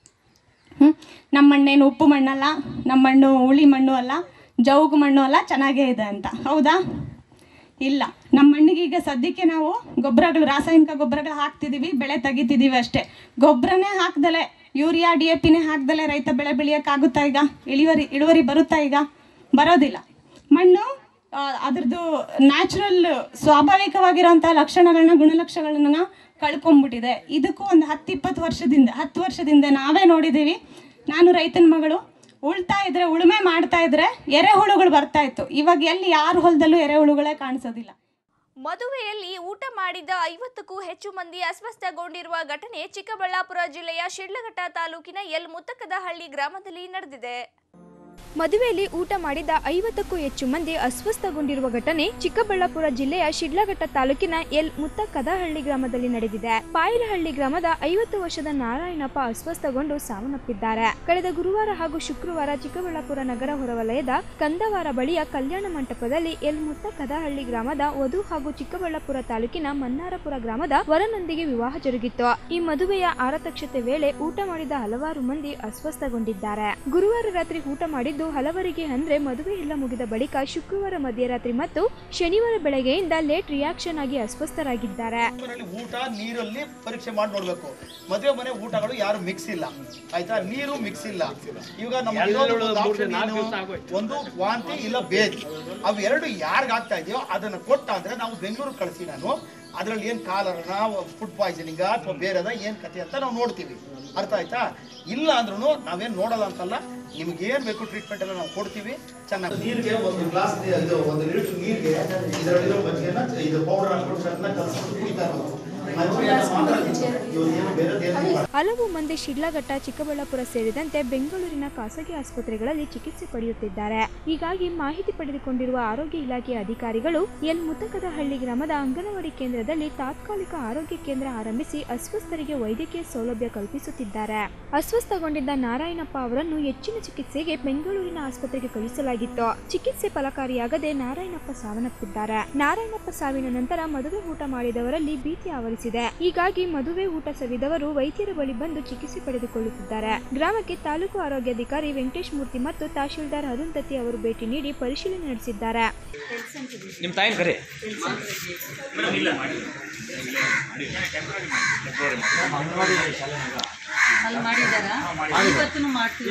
ಹ್ಞೂ ನಮ್ಮ ಮಣ್ಣೇನು ಉಪ್ಪು ಮಣ್ಣಲ್ಲ ನಮ್ಮ ಮಣ್ಣು ಹುಳಿ ಮಣ್ಣು ಅಲ್ಲ ಜೌಗು ಮಣ್ಣು ಅಲ್ಲ ಚೆನ್ನಾಗೇ ಇದೆ ಅಂತ ಹೌದಾ ಇಲ್ಲ ನಮ್ಮ ಮಣ್ಣಿಗೆ ಈಗ ಸದ್ಯಕ್ಕೆ ನಾವು ಗೊಬ್ಬರಗಳು ರಾಸಾಯನಿಕ ಗೊಬ್ಬರಗಳು ಹಾಕ್ತಿದ್ದೀವಿ ಬೆಳೆ ತೆಗಿತಿದ್ದೀವಿ ಅಷ್ಟೇ ಗೊಬ್ಬರನೇ ಹಾಕ್ದಲೆ ಯೂರಿಯಾ ಡಿ ಎ ಪಿನೇ ಹಾಕ್ದಲೆ ರೈತ ಬೆಳೆ ಬೆಳೆಯೋಕ್ಕಾಗುತ್ತಾ ಈಗ ಇಳುವರಿ ಇಳುವರಿ ಬರುತ್ತಾ ಈಗ ಬರೋದಿಲ್ಲ ಮಣ್ಣು ಆ, ಅದ್ರದ್ದು ನ್ಯಾಚುರಲ್ ಸ್ವಾಭಾವಿಕವಾಗಿರೋಂಥ ಲಕ್ಷಣಗಳನ್ನ ಗುಣಲಕ್ಷಣಗಳನ್ನ ಕಳ್ಕೊಂಡ್ಬಿಟ್ಟಿದೆ ಇದಕ್ಕೂ ಒಂದು ಹತ್ತು ಇಪ್ಪತ್ತು ವರ್ಷದಿಂದ ಹತ್ತು ವರ್ಷದಿಂದ ನಾವೇ ನೋಡಿದ್ದೀವಿ ನಾನು ರೈತನ ಮಗಳು ಉಳ್ತಾ ಇದ್ರೆ ಉಳುಮೆ ಮಾಡ್ತಾ ಇದ್ರೆ ಎರೆಹುಳುಗಳು ಬರ್ತಾ ಇತ್ತು ಇವಾಗ ಎಲ್ಲಿ ಯಾರ ಹೊಲದಲ್ಲೂ ಎರೆಹುಳುಗಳೇ ಕಾಣಿಸೋದಿಲ್ಲ ಮದುವೆಯಲ್ಲಿ ಊಟ ಮಾಡಿದ ಐವತ್ತಕ್ಕೂ ಹೆಚ್ಚು ಮಂದಿ ಅಸ್ವಸ್ಥಗೊಂಡಿರುವ ಘಟನೆ ಚಿಕ್ಕಬಳ್ಳಾಪುರ ಜಿಲ್ಲೆಯ ಶಿಡ್ಲಘಟ್ಟ ತಾಲೂಕಿನ ಎಲ್ ಮುತ್ತಕದಹಳ್ಳಿ ಗ್ರಾಮದಲ್ಲಿ ನಡೆದಿದೆ ಮದುವೆಯಲ್ಲಿ ಊಟ ಮಾಡಿದ ಐವತ್ತಕ್ಕೂ ಹೆಚ್ಚು ಮಂದಿ ಅಸ್ವಸ್ಥಗೊಂಡಿರುವ ಘಟನೆ ಚಿಕ್ಕಬಳ್ಳಾಪುರ ಜಿಲ್ಲೆಯ ಶಿಡ್ಲಘಟ್ಟ ತಾಲೂಕಿನ ಎಲ್ ಮುತ್ತ ಕದಹಳ್ಳಿ ಗ್ರಾಮದಲ್ಲಿ ನಡೆದಿದೆ ಪಾಯಲಹಳ್ಳಿ ಗ್ರಾಮದ ಐವತ್ತು ವರ್ಷದ ನಾರಾಯಣಪ್ಪ ಅಸ್ವಸ್ಥಗೊಂಡು ಸಾವನ್ನಪ್ಪಿದ್ದಾರೆ ಕಳೆದ ಗುರುವಾರ ಹಾಗೂ ಶುಕ್ರವಾರ ಚಿಕ್ಕಬಳ್ಳಾಪುರ ನಗರ ಹೊರವಲಯದ ಕಂದವಾರ ಬಳಿಯ ಕಲ್ಯಾಣ ಮಂಟಪದಲ್ಲಿ ಎಲ್ ಮುತ್ತ ಕದಹಳ್ಳಿ ಗ್ರಾಮದ ವಧು ಹಾಗೂ ಚಿಕ್ಕಬಳ್ಳಾಪುರ ತಾಲೂಕಿನ ಮನ್ನಾರಪುರ ಗ್ರಾಮದ ವರನೊಂದಿಗೆ ವಿವಾಹ ಜರುಗಿತ್ತು ಈ ಮದುವೆಯ ಆರತಕ್ಷತೆ ವೇಳೆ ಊಟ ಮಾಡಿದ ಹಲವಾರು ಮಂದಿ ಅಸ್ವಸ್ಥಗೊಂಡಿದ್ದಾರೆ ಗುರುವಾರ ರಾತ್ರಿ ಊಟ ಮಾಡಿದ್ದು ಹಲವರಿಗೆ ಅಂದ್ರೆ ಮದುವೆ ಎಲ್ಲ ಮುಗಿದ ಬಳಿಕ ಶುಕ್ರವಾರ ಮಧ್ಯರಾತ್ರಿ ಮತ್ತು ಶನಿವಾರ ಬೆಳಗ್ಗೆಯಿಂದ ಲೇಟ್ ರಿಯಾಕ್ಷನ್ ಆಗಿ ಅಸ್ವಸ್ಥರಾಗಿದ್ದಾರೆ ಮನೆಯಲ್ಲಿ ಊಟ ನೀರಲ್ಲಿ ಪರೀಕ್ಷೆ ಮಾಡಿ ನೋಡ್ಬೇಕು ಮದುವೆ ಮನೆ ಊಟಗಳು ಯಾರು ಮಿಕ್ಸ್ ಇಲ್ಲ ಆಯ್ತಾ ನೀರು ಮಿಕ್ಸ್ ಇಲ್ಲ ಇವಾಗ ನಮ್ಮ ಇರೋದು ಒಂದು option ಏನು? ಒಂದು ವಾಂತಿ ಇಲ್ಲ ಬೇದಿ ಅವು ಎರಡು ಯಾರಿಗ ಆಗ್ತಾ ಇದೆಯೋ ಅದನ್ನ ಕೊಟ್ಟ ಅಂದ್ರೆ ನಾವು ಬೆಂಗಳೂರು ಕಳಿಸಿ ನಾನು ಅದ್ರಲ್ಲಿ ಏನ್ ಕಾಲರನ ಫುಡ್ ಪಾಯ್ಸನಿಂಗ್ ಅಥವಾ ಬೇರೆದ ಏನ್ ಕತೆ ಅಂತ ನಾವು ನೋಡ್ತೀವಿ ಅರ್ಥ ಆಯ್ತಾ ಇಲ್ಲ ಅಂದ್ರೂ ನಾವೇನ್ ನೋಡಲ್ಲ ಅಂತಲ್ಲ ನಿಮ್ಗೆ ಏನ್ ಬೇಕು ಟ್ರೀಟ್ಮೆಂಟ್ ಎಲ್ಲ ನಾವು ಕೊಡ್ತೀವಿ ಚೆನ್ನಾಗಿ ನೀರಿಗೆ ಒಂದು ಗ್ಲಾಸ್ ಇದು ಒಂದು ಲೀಟರ್ ನೀರಿಗೆ ಇದರಲ್ಲಿರೋ ಮಜ್ಜಿಗೆನ ಇದು ಪೌಡರ್ ಹಾಕೊಂಡು ಚೆನ್ನಾಗಿ ಕಲಸ್ಕೊಂಡು ಕುಡಿತಾ ಇರೋದು ಹಲವು ಮಂದಿ ಶಿಡ್ಲಘಟ್ಟ ಚಿಕ್ಕಬಳ್ಳಾಪುರ ಸೇರಿದಂತೆ ಬೆಂಗಳೂರಿನ ಖಾಸಗಿ ಆಸ್ಪತ್ರೆಗಳಲ್ಲಿ ಚಿಕಿತ್ಸೆ ಪಡೆಯುತ್ತಿದ್ದಾರೆ ಹೀಗಾಗಿ ಮಾಹಿತಿ ಪಡೆದುಕೊಂಡಿರುವ ಆರೋಗ್ಯ ಇಲಾಖೆಯ ಅಧಿಕಾರಿಗಳು ಎಲ್ ಮುತಕದಹಳ್ಳಿ ಗ್ರಾಮದ ಅಂಗನವಾಡಿ ಕೇಂದ್ರದಲ್ಲಿ ತಾತ್ಕಾಲಿಕ ಆರೋಗ್ಯ ಕೇಂದ್ರ ಆರಂಭಿಸಿ ಅಸ್ವಸ್ಥರಿಗೆ ವೈದ್ಯಕೀಯ ಸೌಲಭ್ಯ ಕಲ್ಪಿಸುತ್ತಿದ್ದಾರೆ ಅಸ್ವಸ್ಥಗೊಂಡಿದ್ದ ನಾರಾಯಣಪ್ಪ ಅವರನ್ನು ಹೆಚ್ಚಿನ ಚಿಕಿತ್ಸೆಗೆ ಬೆಂಗಳೂರಿನ ಆಸ್ಪತ್ರೆಗೆ ಕಳುಹಿಸಲಾಗಿತ್ತು ಚಿಕಿತ್ಸೆ ಫಲಕಾರಿಯಾಗದೆ ನಾರಾಯಣಪ್ಪ ಸಾವನ್ನಪ್ಪಿದ್ದಾರೆ ನಾರಾಯಣಪ್ಪ ಸಾವಿನ ನಂತರ ಮದುವೆ ಊಟ ಮಾಡಿದವರಲ್ಲಿ ಭೀತಿ ಆವರಿಸಿದೆ ಹೀಗಾಗಿ ಮದುವೆ ಊಟ ಸವಿದವರು ವೈದ್ಯರ ಬಳಿ ಬಂದು ಚಿಕಿತ್ಸೆ ಪಡೆದುಕೊಳ್ಳುತ್ತಿದ್ದಾರೆ ಗ್ರಾಮಕ್ಕೆ ತಾಲೂಕು ಆರೋಗ್ಯಾಧಿಕಾರಿ ವೆಂಕಟೇಶ್ ಮೂರ್ತಿ ಮತ್ತು ತಹಶೀಲ್ದಾರ್ ಅರುಂಧತಿ ಅವರು ಭೇಟಿ ನೀಡಿ ಪರಿಶೀಲನೆ ನಡೆಸಿದ್ದಾರೆ ನಿಮ್ಮ ತಾಯಿನ ಕರೆ ಅಲ್ಲಿ ಮಾಡಿದಾರಾ ಇವತ್ತೂ ಮಾಡ್ತೀವಿ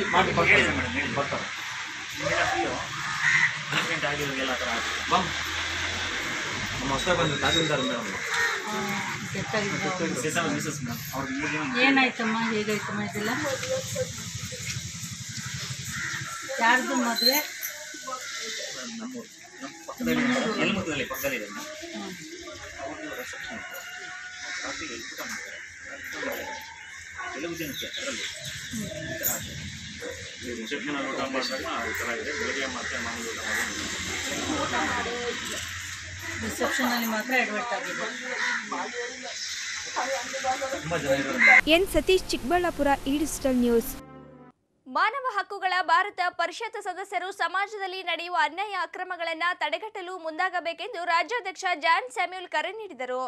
ಏನಾಯ್ತಮ್ಮ ಹೇಗಾಯ್ತಮ್ಮ ಇದೆಲ್ಲ ಯಾರ್ದು ಮದುವೆ ರಿಸೆಪ್ಷನ್ ಅಲ್ಲಿ ಮಾತ್ರ ಅಡ್ವರ್ಟ್ ಆಗಿದೆ ಎನ್ ಸತೀಶ್ ಚಿಕ್ಕಬಳ್ಳಾಪುರ ಈ ಡಿಜಿಟಲ್ ನ್ಯೂಸ್ ಮಾನವ ಹಕ್ಕುಗಳ ಭಾರತ ಪರಿಷತ್ ಸದಸ್ಯರು ಸಮಾಜದಲ್ಲಿ ನಡೆಯುವ ಅನ್ಯಾಯ ಅಕ್ರಮಗಳನ್ನು ತಡೆಗಟ್ಟಲು ಮುಂದಾಗಬೇಕೆಂದು ರಾಜ್ಯಾಧ್ಯಕ್ಷ ಜಾನ್ ಸ್ಯಾಮ್ಯೂಲ್ ಕರೆ ನೀಡಿದರು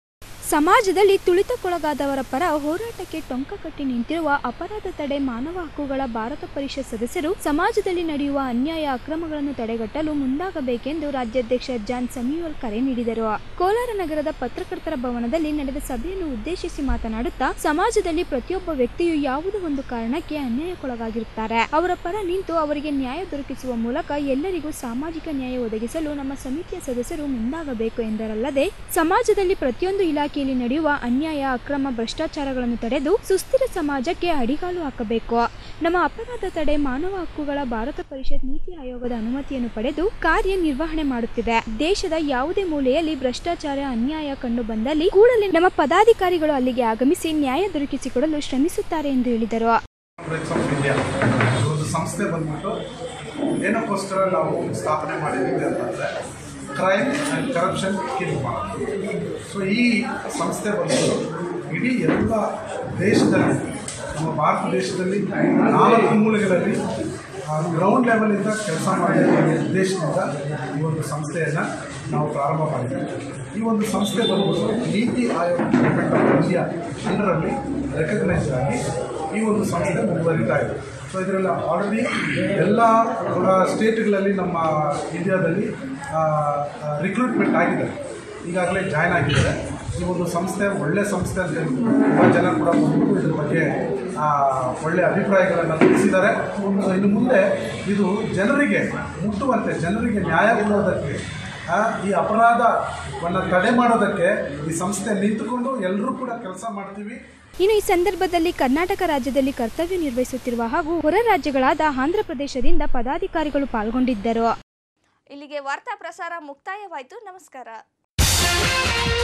ಸಮಾಜದಲ್ಲಿ ತುಳಿತಕ್ಕೊಳಗಾದವರ ಪರ ಹೋರಾಟಕ್ಕೆ ಟೊಂಕ ಕಟ್ಟಿ ನಿಂತಿರುವ ಅಪರಾಧ ತಡೆ ಮಾನವ ಹಕ್ಕುಗಳ ಭಾರತ ಪರಿಷತ್ ಸದಸ್ಯರು ಸಮಾಜದಲ್ಲಿ ನಡೆಯುವ ಅನ್ಯಾಯ ಅಕ್ರಮಗಳನ್ನು ತಡೆಗಟ್ಟಲು ಮುಂದಾಗಬೇಕೆಂದು ರಾಜ್ಯಾಧ್ಯಕ್ಷ ಜಾನ್ ಸಮೀವಲ್ ಕರೆ ನೀಡಿದರು ಕೋಲಾರ ನಗರದ ಪತ್ರಕರ್ತರ ಭವನದಲ್ಲಿ ನಡೆದ ಸಭೆಯನ್ನು ಉದ್ದೇಶಿಸಿ ಮಾತನಾಡುತ್ತಾ ಸಮಾಜದಲ್ಲಿ ಪ್ರತಿಯೊಬ್ಬ ವ್ಯಕ್ತಿಯು ಯಾವುದೋ ಒಂದು ಕಾರಣಕ್ಕೆ ಅನ್ಯಾಯಕ್ಕೊಳಗಾಗಿರುತ್ತಾರೆ ಅವರ ಪರ ನಿಂತು ಅವರಿಗೆ ನ್ಯಾಯ ದೊರಕಿಸುವ ಮೂಲಕ ಎಲ್ಲರಿಗೂ ಸಾಮಾಜಿಕ ನ್ಯಾಯ ಒದಗಿಸಲು ನಮ್ಮ ಸಮಿತಿಯ ಸದಸ್ಯರು ಮುಂದಾಗಬೇಕು ಎಂದರಲ್ಲದೆ ಸಮಾಜದಲ್ಲಿ ಪ್ರತಿಯೊಂದು ಇಲಾಖೆಯಲ್ಲಿ ನಡೆಯುವ ಅನ್ಯಾಯ ಅಕ್ರಮ ಭ್ರಷ್ಟಾಚಾರಗಳನ್ನು ತಡೆದು ಸುಸ್ಥಿರ ಸಮಾಜಕ್ಕೆ ಅಡಿಗಾಲು ಹಾಕಬೇಕು ನಮ್ಮ ಅಪರಾಧ ತಡೆ ಮಾನವ ಹಕ್ಕುಗಳ ಭಾರತ ಪರಿಷತ್ ನೀತಿ ಆಯೋಗದ ಅನುಮತಿಯನ್ನು ಪಡೆದು ಕಾರ್ಯನಿರ್ವಹಣೆ ಮಾಡುತ್ತಿದೆ ದೇಶದ ಯಾವುದೇ ಮೂಲೆಯಲ್ಲಿ ಭ್ರಷ್ಟಾಚಾರ ಅನ್ಯಾಯ ಕಂಡು ಬಂದಲ್ಲಿ ಕೂಡಲೇ ನಮ್ಮ ಪದಾಧಿಕಾರಿಗಳು ಅಲ್ಲಿಗೆ ಆಗಮಿಸಿ ನ್ಯಾಯ ದೊರಕಿಸಿಕೊಡಲು ಶ್ರಮಿಸುತ್ತಾರೆ ಎಂದು ಹೇಳಿದರು ಕಾಂಗ್ರೆಸ್ ಆಫ್ ಇಂಡಿಯಾ ಒಂದು ಸಂಸ್ಥೆ ಬಂದ್ಬಿಟ್ಟು ಏನಕ್ಕೋಸ್ಕರ ನಾವು ಸ್ಥಾಪನೆ ಮಾಡಿದ್ದೀವಿ ಅಂತಂದರೆ ಕ್ರೈಮ್ ಆ್ಯಂಡ್ ಕರಪ್ಷನ್ ಕಿಲ್ ಮಾಡೋದು ಸೊ ಈ ಸಂಸ್ಥೆ ಬಂದ್ಬಿಟ್ಟು ಇಡೀ ಎಲ್ಲ ದೇಶದಲ್ಲಿ ನಮ್ಮ ಭಾರತ ದೇಶದಲ್ಲಿ ನಾಲ್ಕು ಮೂಲೆಗಳಲ್ಲಿ ಗ್ರೌಂಡ್ ಲೆವೆಲಿಂದ ಕೆಲಸ ಮಾಡಿದ ಉದ್ದೇಶದಿಂದ ಈ ಒಂದು ಸಂಸ್ಥೆಯನ್ನು ನಾವು ಪ್ರಾರಂಭ ಮಾಡಿದ್ದೀವಿ ಈ ಒಂದು ಸಂಸ್ಥೆ ಬಂದ್ಬಿಟ್ಟು Niti Aayog government of India ಅಂಡರಲ್ಲಿ ರೆಕಗ್ನೈಸ್ ಆಗಿ ಈ ಒಂದು ಸಂಸ್ಥೆ ಮುಂದುವರಿತಾ ಇದೆ ಸೊ ಇದರಲ್ಲಿ ಆಲ್ರೆಡಿ ಎಲ್ಲ ಸ್ಟೇಟ್ಗಳಲ್ಲಿ ನಮ್ಮ ಇಂಡಿಯಾದಲ್ಲಿ ರಿಕ್ರೂಟ್ಮೆಂಟ್ ಆಗಿದೆ ಈಗಾಗಲೇ ಜಾಯ್ನ್ ಆಗಿದ್ದಾರೆ ಈ ಒಂದು ಸಂಸ್ಥೆ ಒಳ್ಳೆ ಸಂಸ್ಥೆ ಅಂತ ಹೇಳ್ಬಿಟ್ಟು ತುಂಬ ಜನ ಕೂಡ ಬಂದ್ಬಿಟ್ಟು ಇದ್ರ ಬಗ್ಗೆ ಆ, ಒಳ್ಳೆ ಅಭಿಪ್ರಾಯಗಳನ್ನು ತಿಳಿಸಿದ್ದಾರೆ ಸೊ ಇನ್ನು ಮುಂದೆ ಇದು ಜನರಿಗೆ ಮುಟ್ಟುವಂತೆ ಜನರಿಗೆ ನ್ಯಾಯ ಕೊಡೋದಕ್ಕೆ ಆ, ಈ ಅಪರಾಧವನ್ನು ತಡೆ ಮಾಡೋದಕ್ಕೆ ಈ ಸಂಸ್ಥೆ ನಿಂತುಕೊಂಡು ಎಲ್ಲರೂ ಕೂಡ ಕೆಲಸ ಮಾಡ್ತೀವಿ ಇನ್ನು ಈ ಸಂದರ್ಭದಲ್ಲಿ ಕರ್ನಾಟಕ ರಾಜ್ಯದಲ್ಲಿ ಕರ್ತವ್ಯ ನಿರ್ವಹಿಸುತ್ತಿರುವ ಹಾಗೂ ಹೊರ ರಾಜ್ಯಗಳಾದ ಆಂಧ್ರ ಪ್ರದೇಶದಿಂದ ಪದಾಧಿಕಾರಿಗಳು ಪಾಲ್ಗೊಂಡಿದ್ದರು ಇಲ್ಲಿಗೆ ವಾರ್ತಾ ಪ್ರಸಾರ ಮುಕ್ತಾಯವಾಯಿತು ನಮಸ್ಕಾರ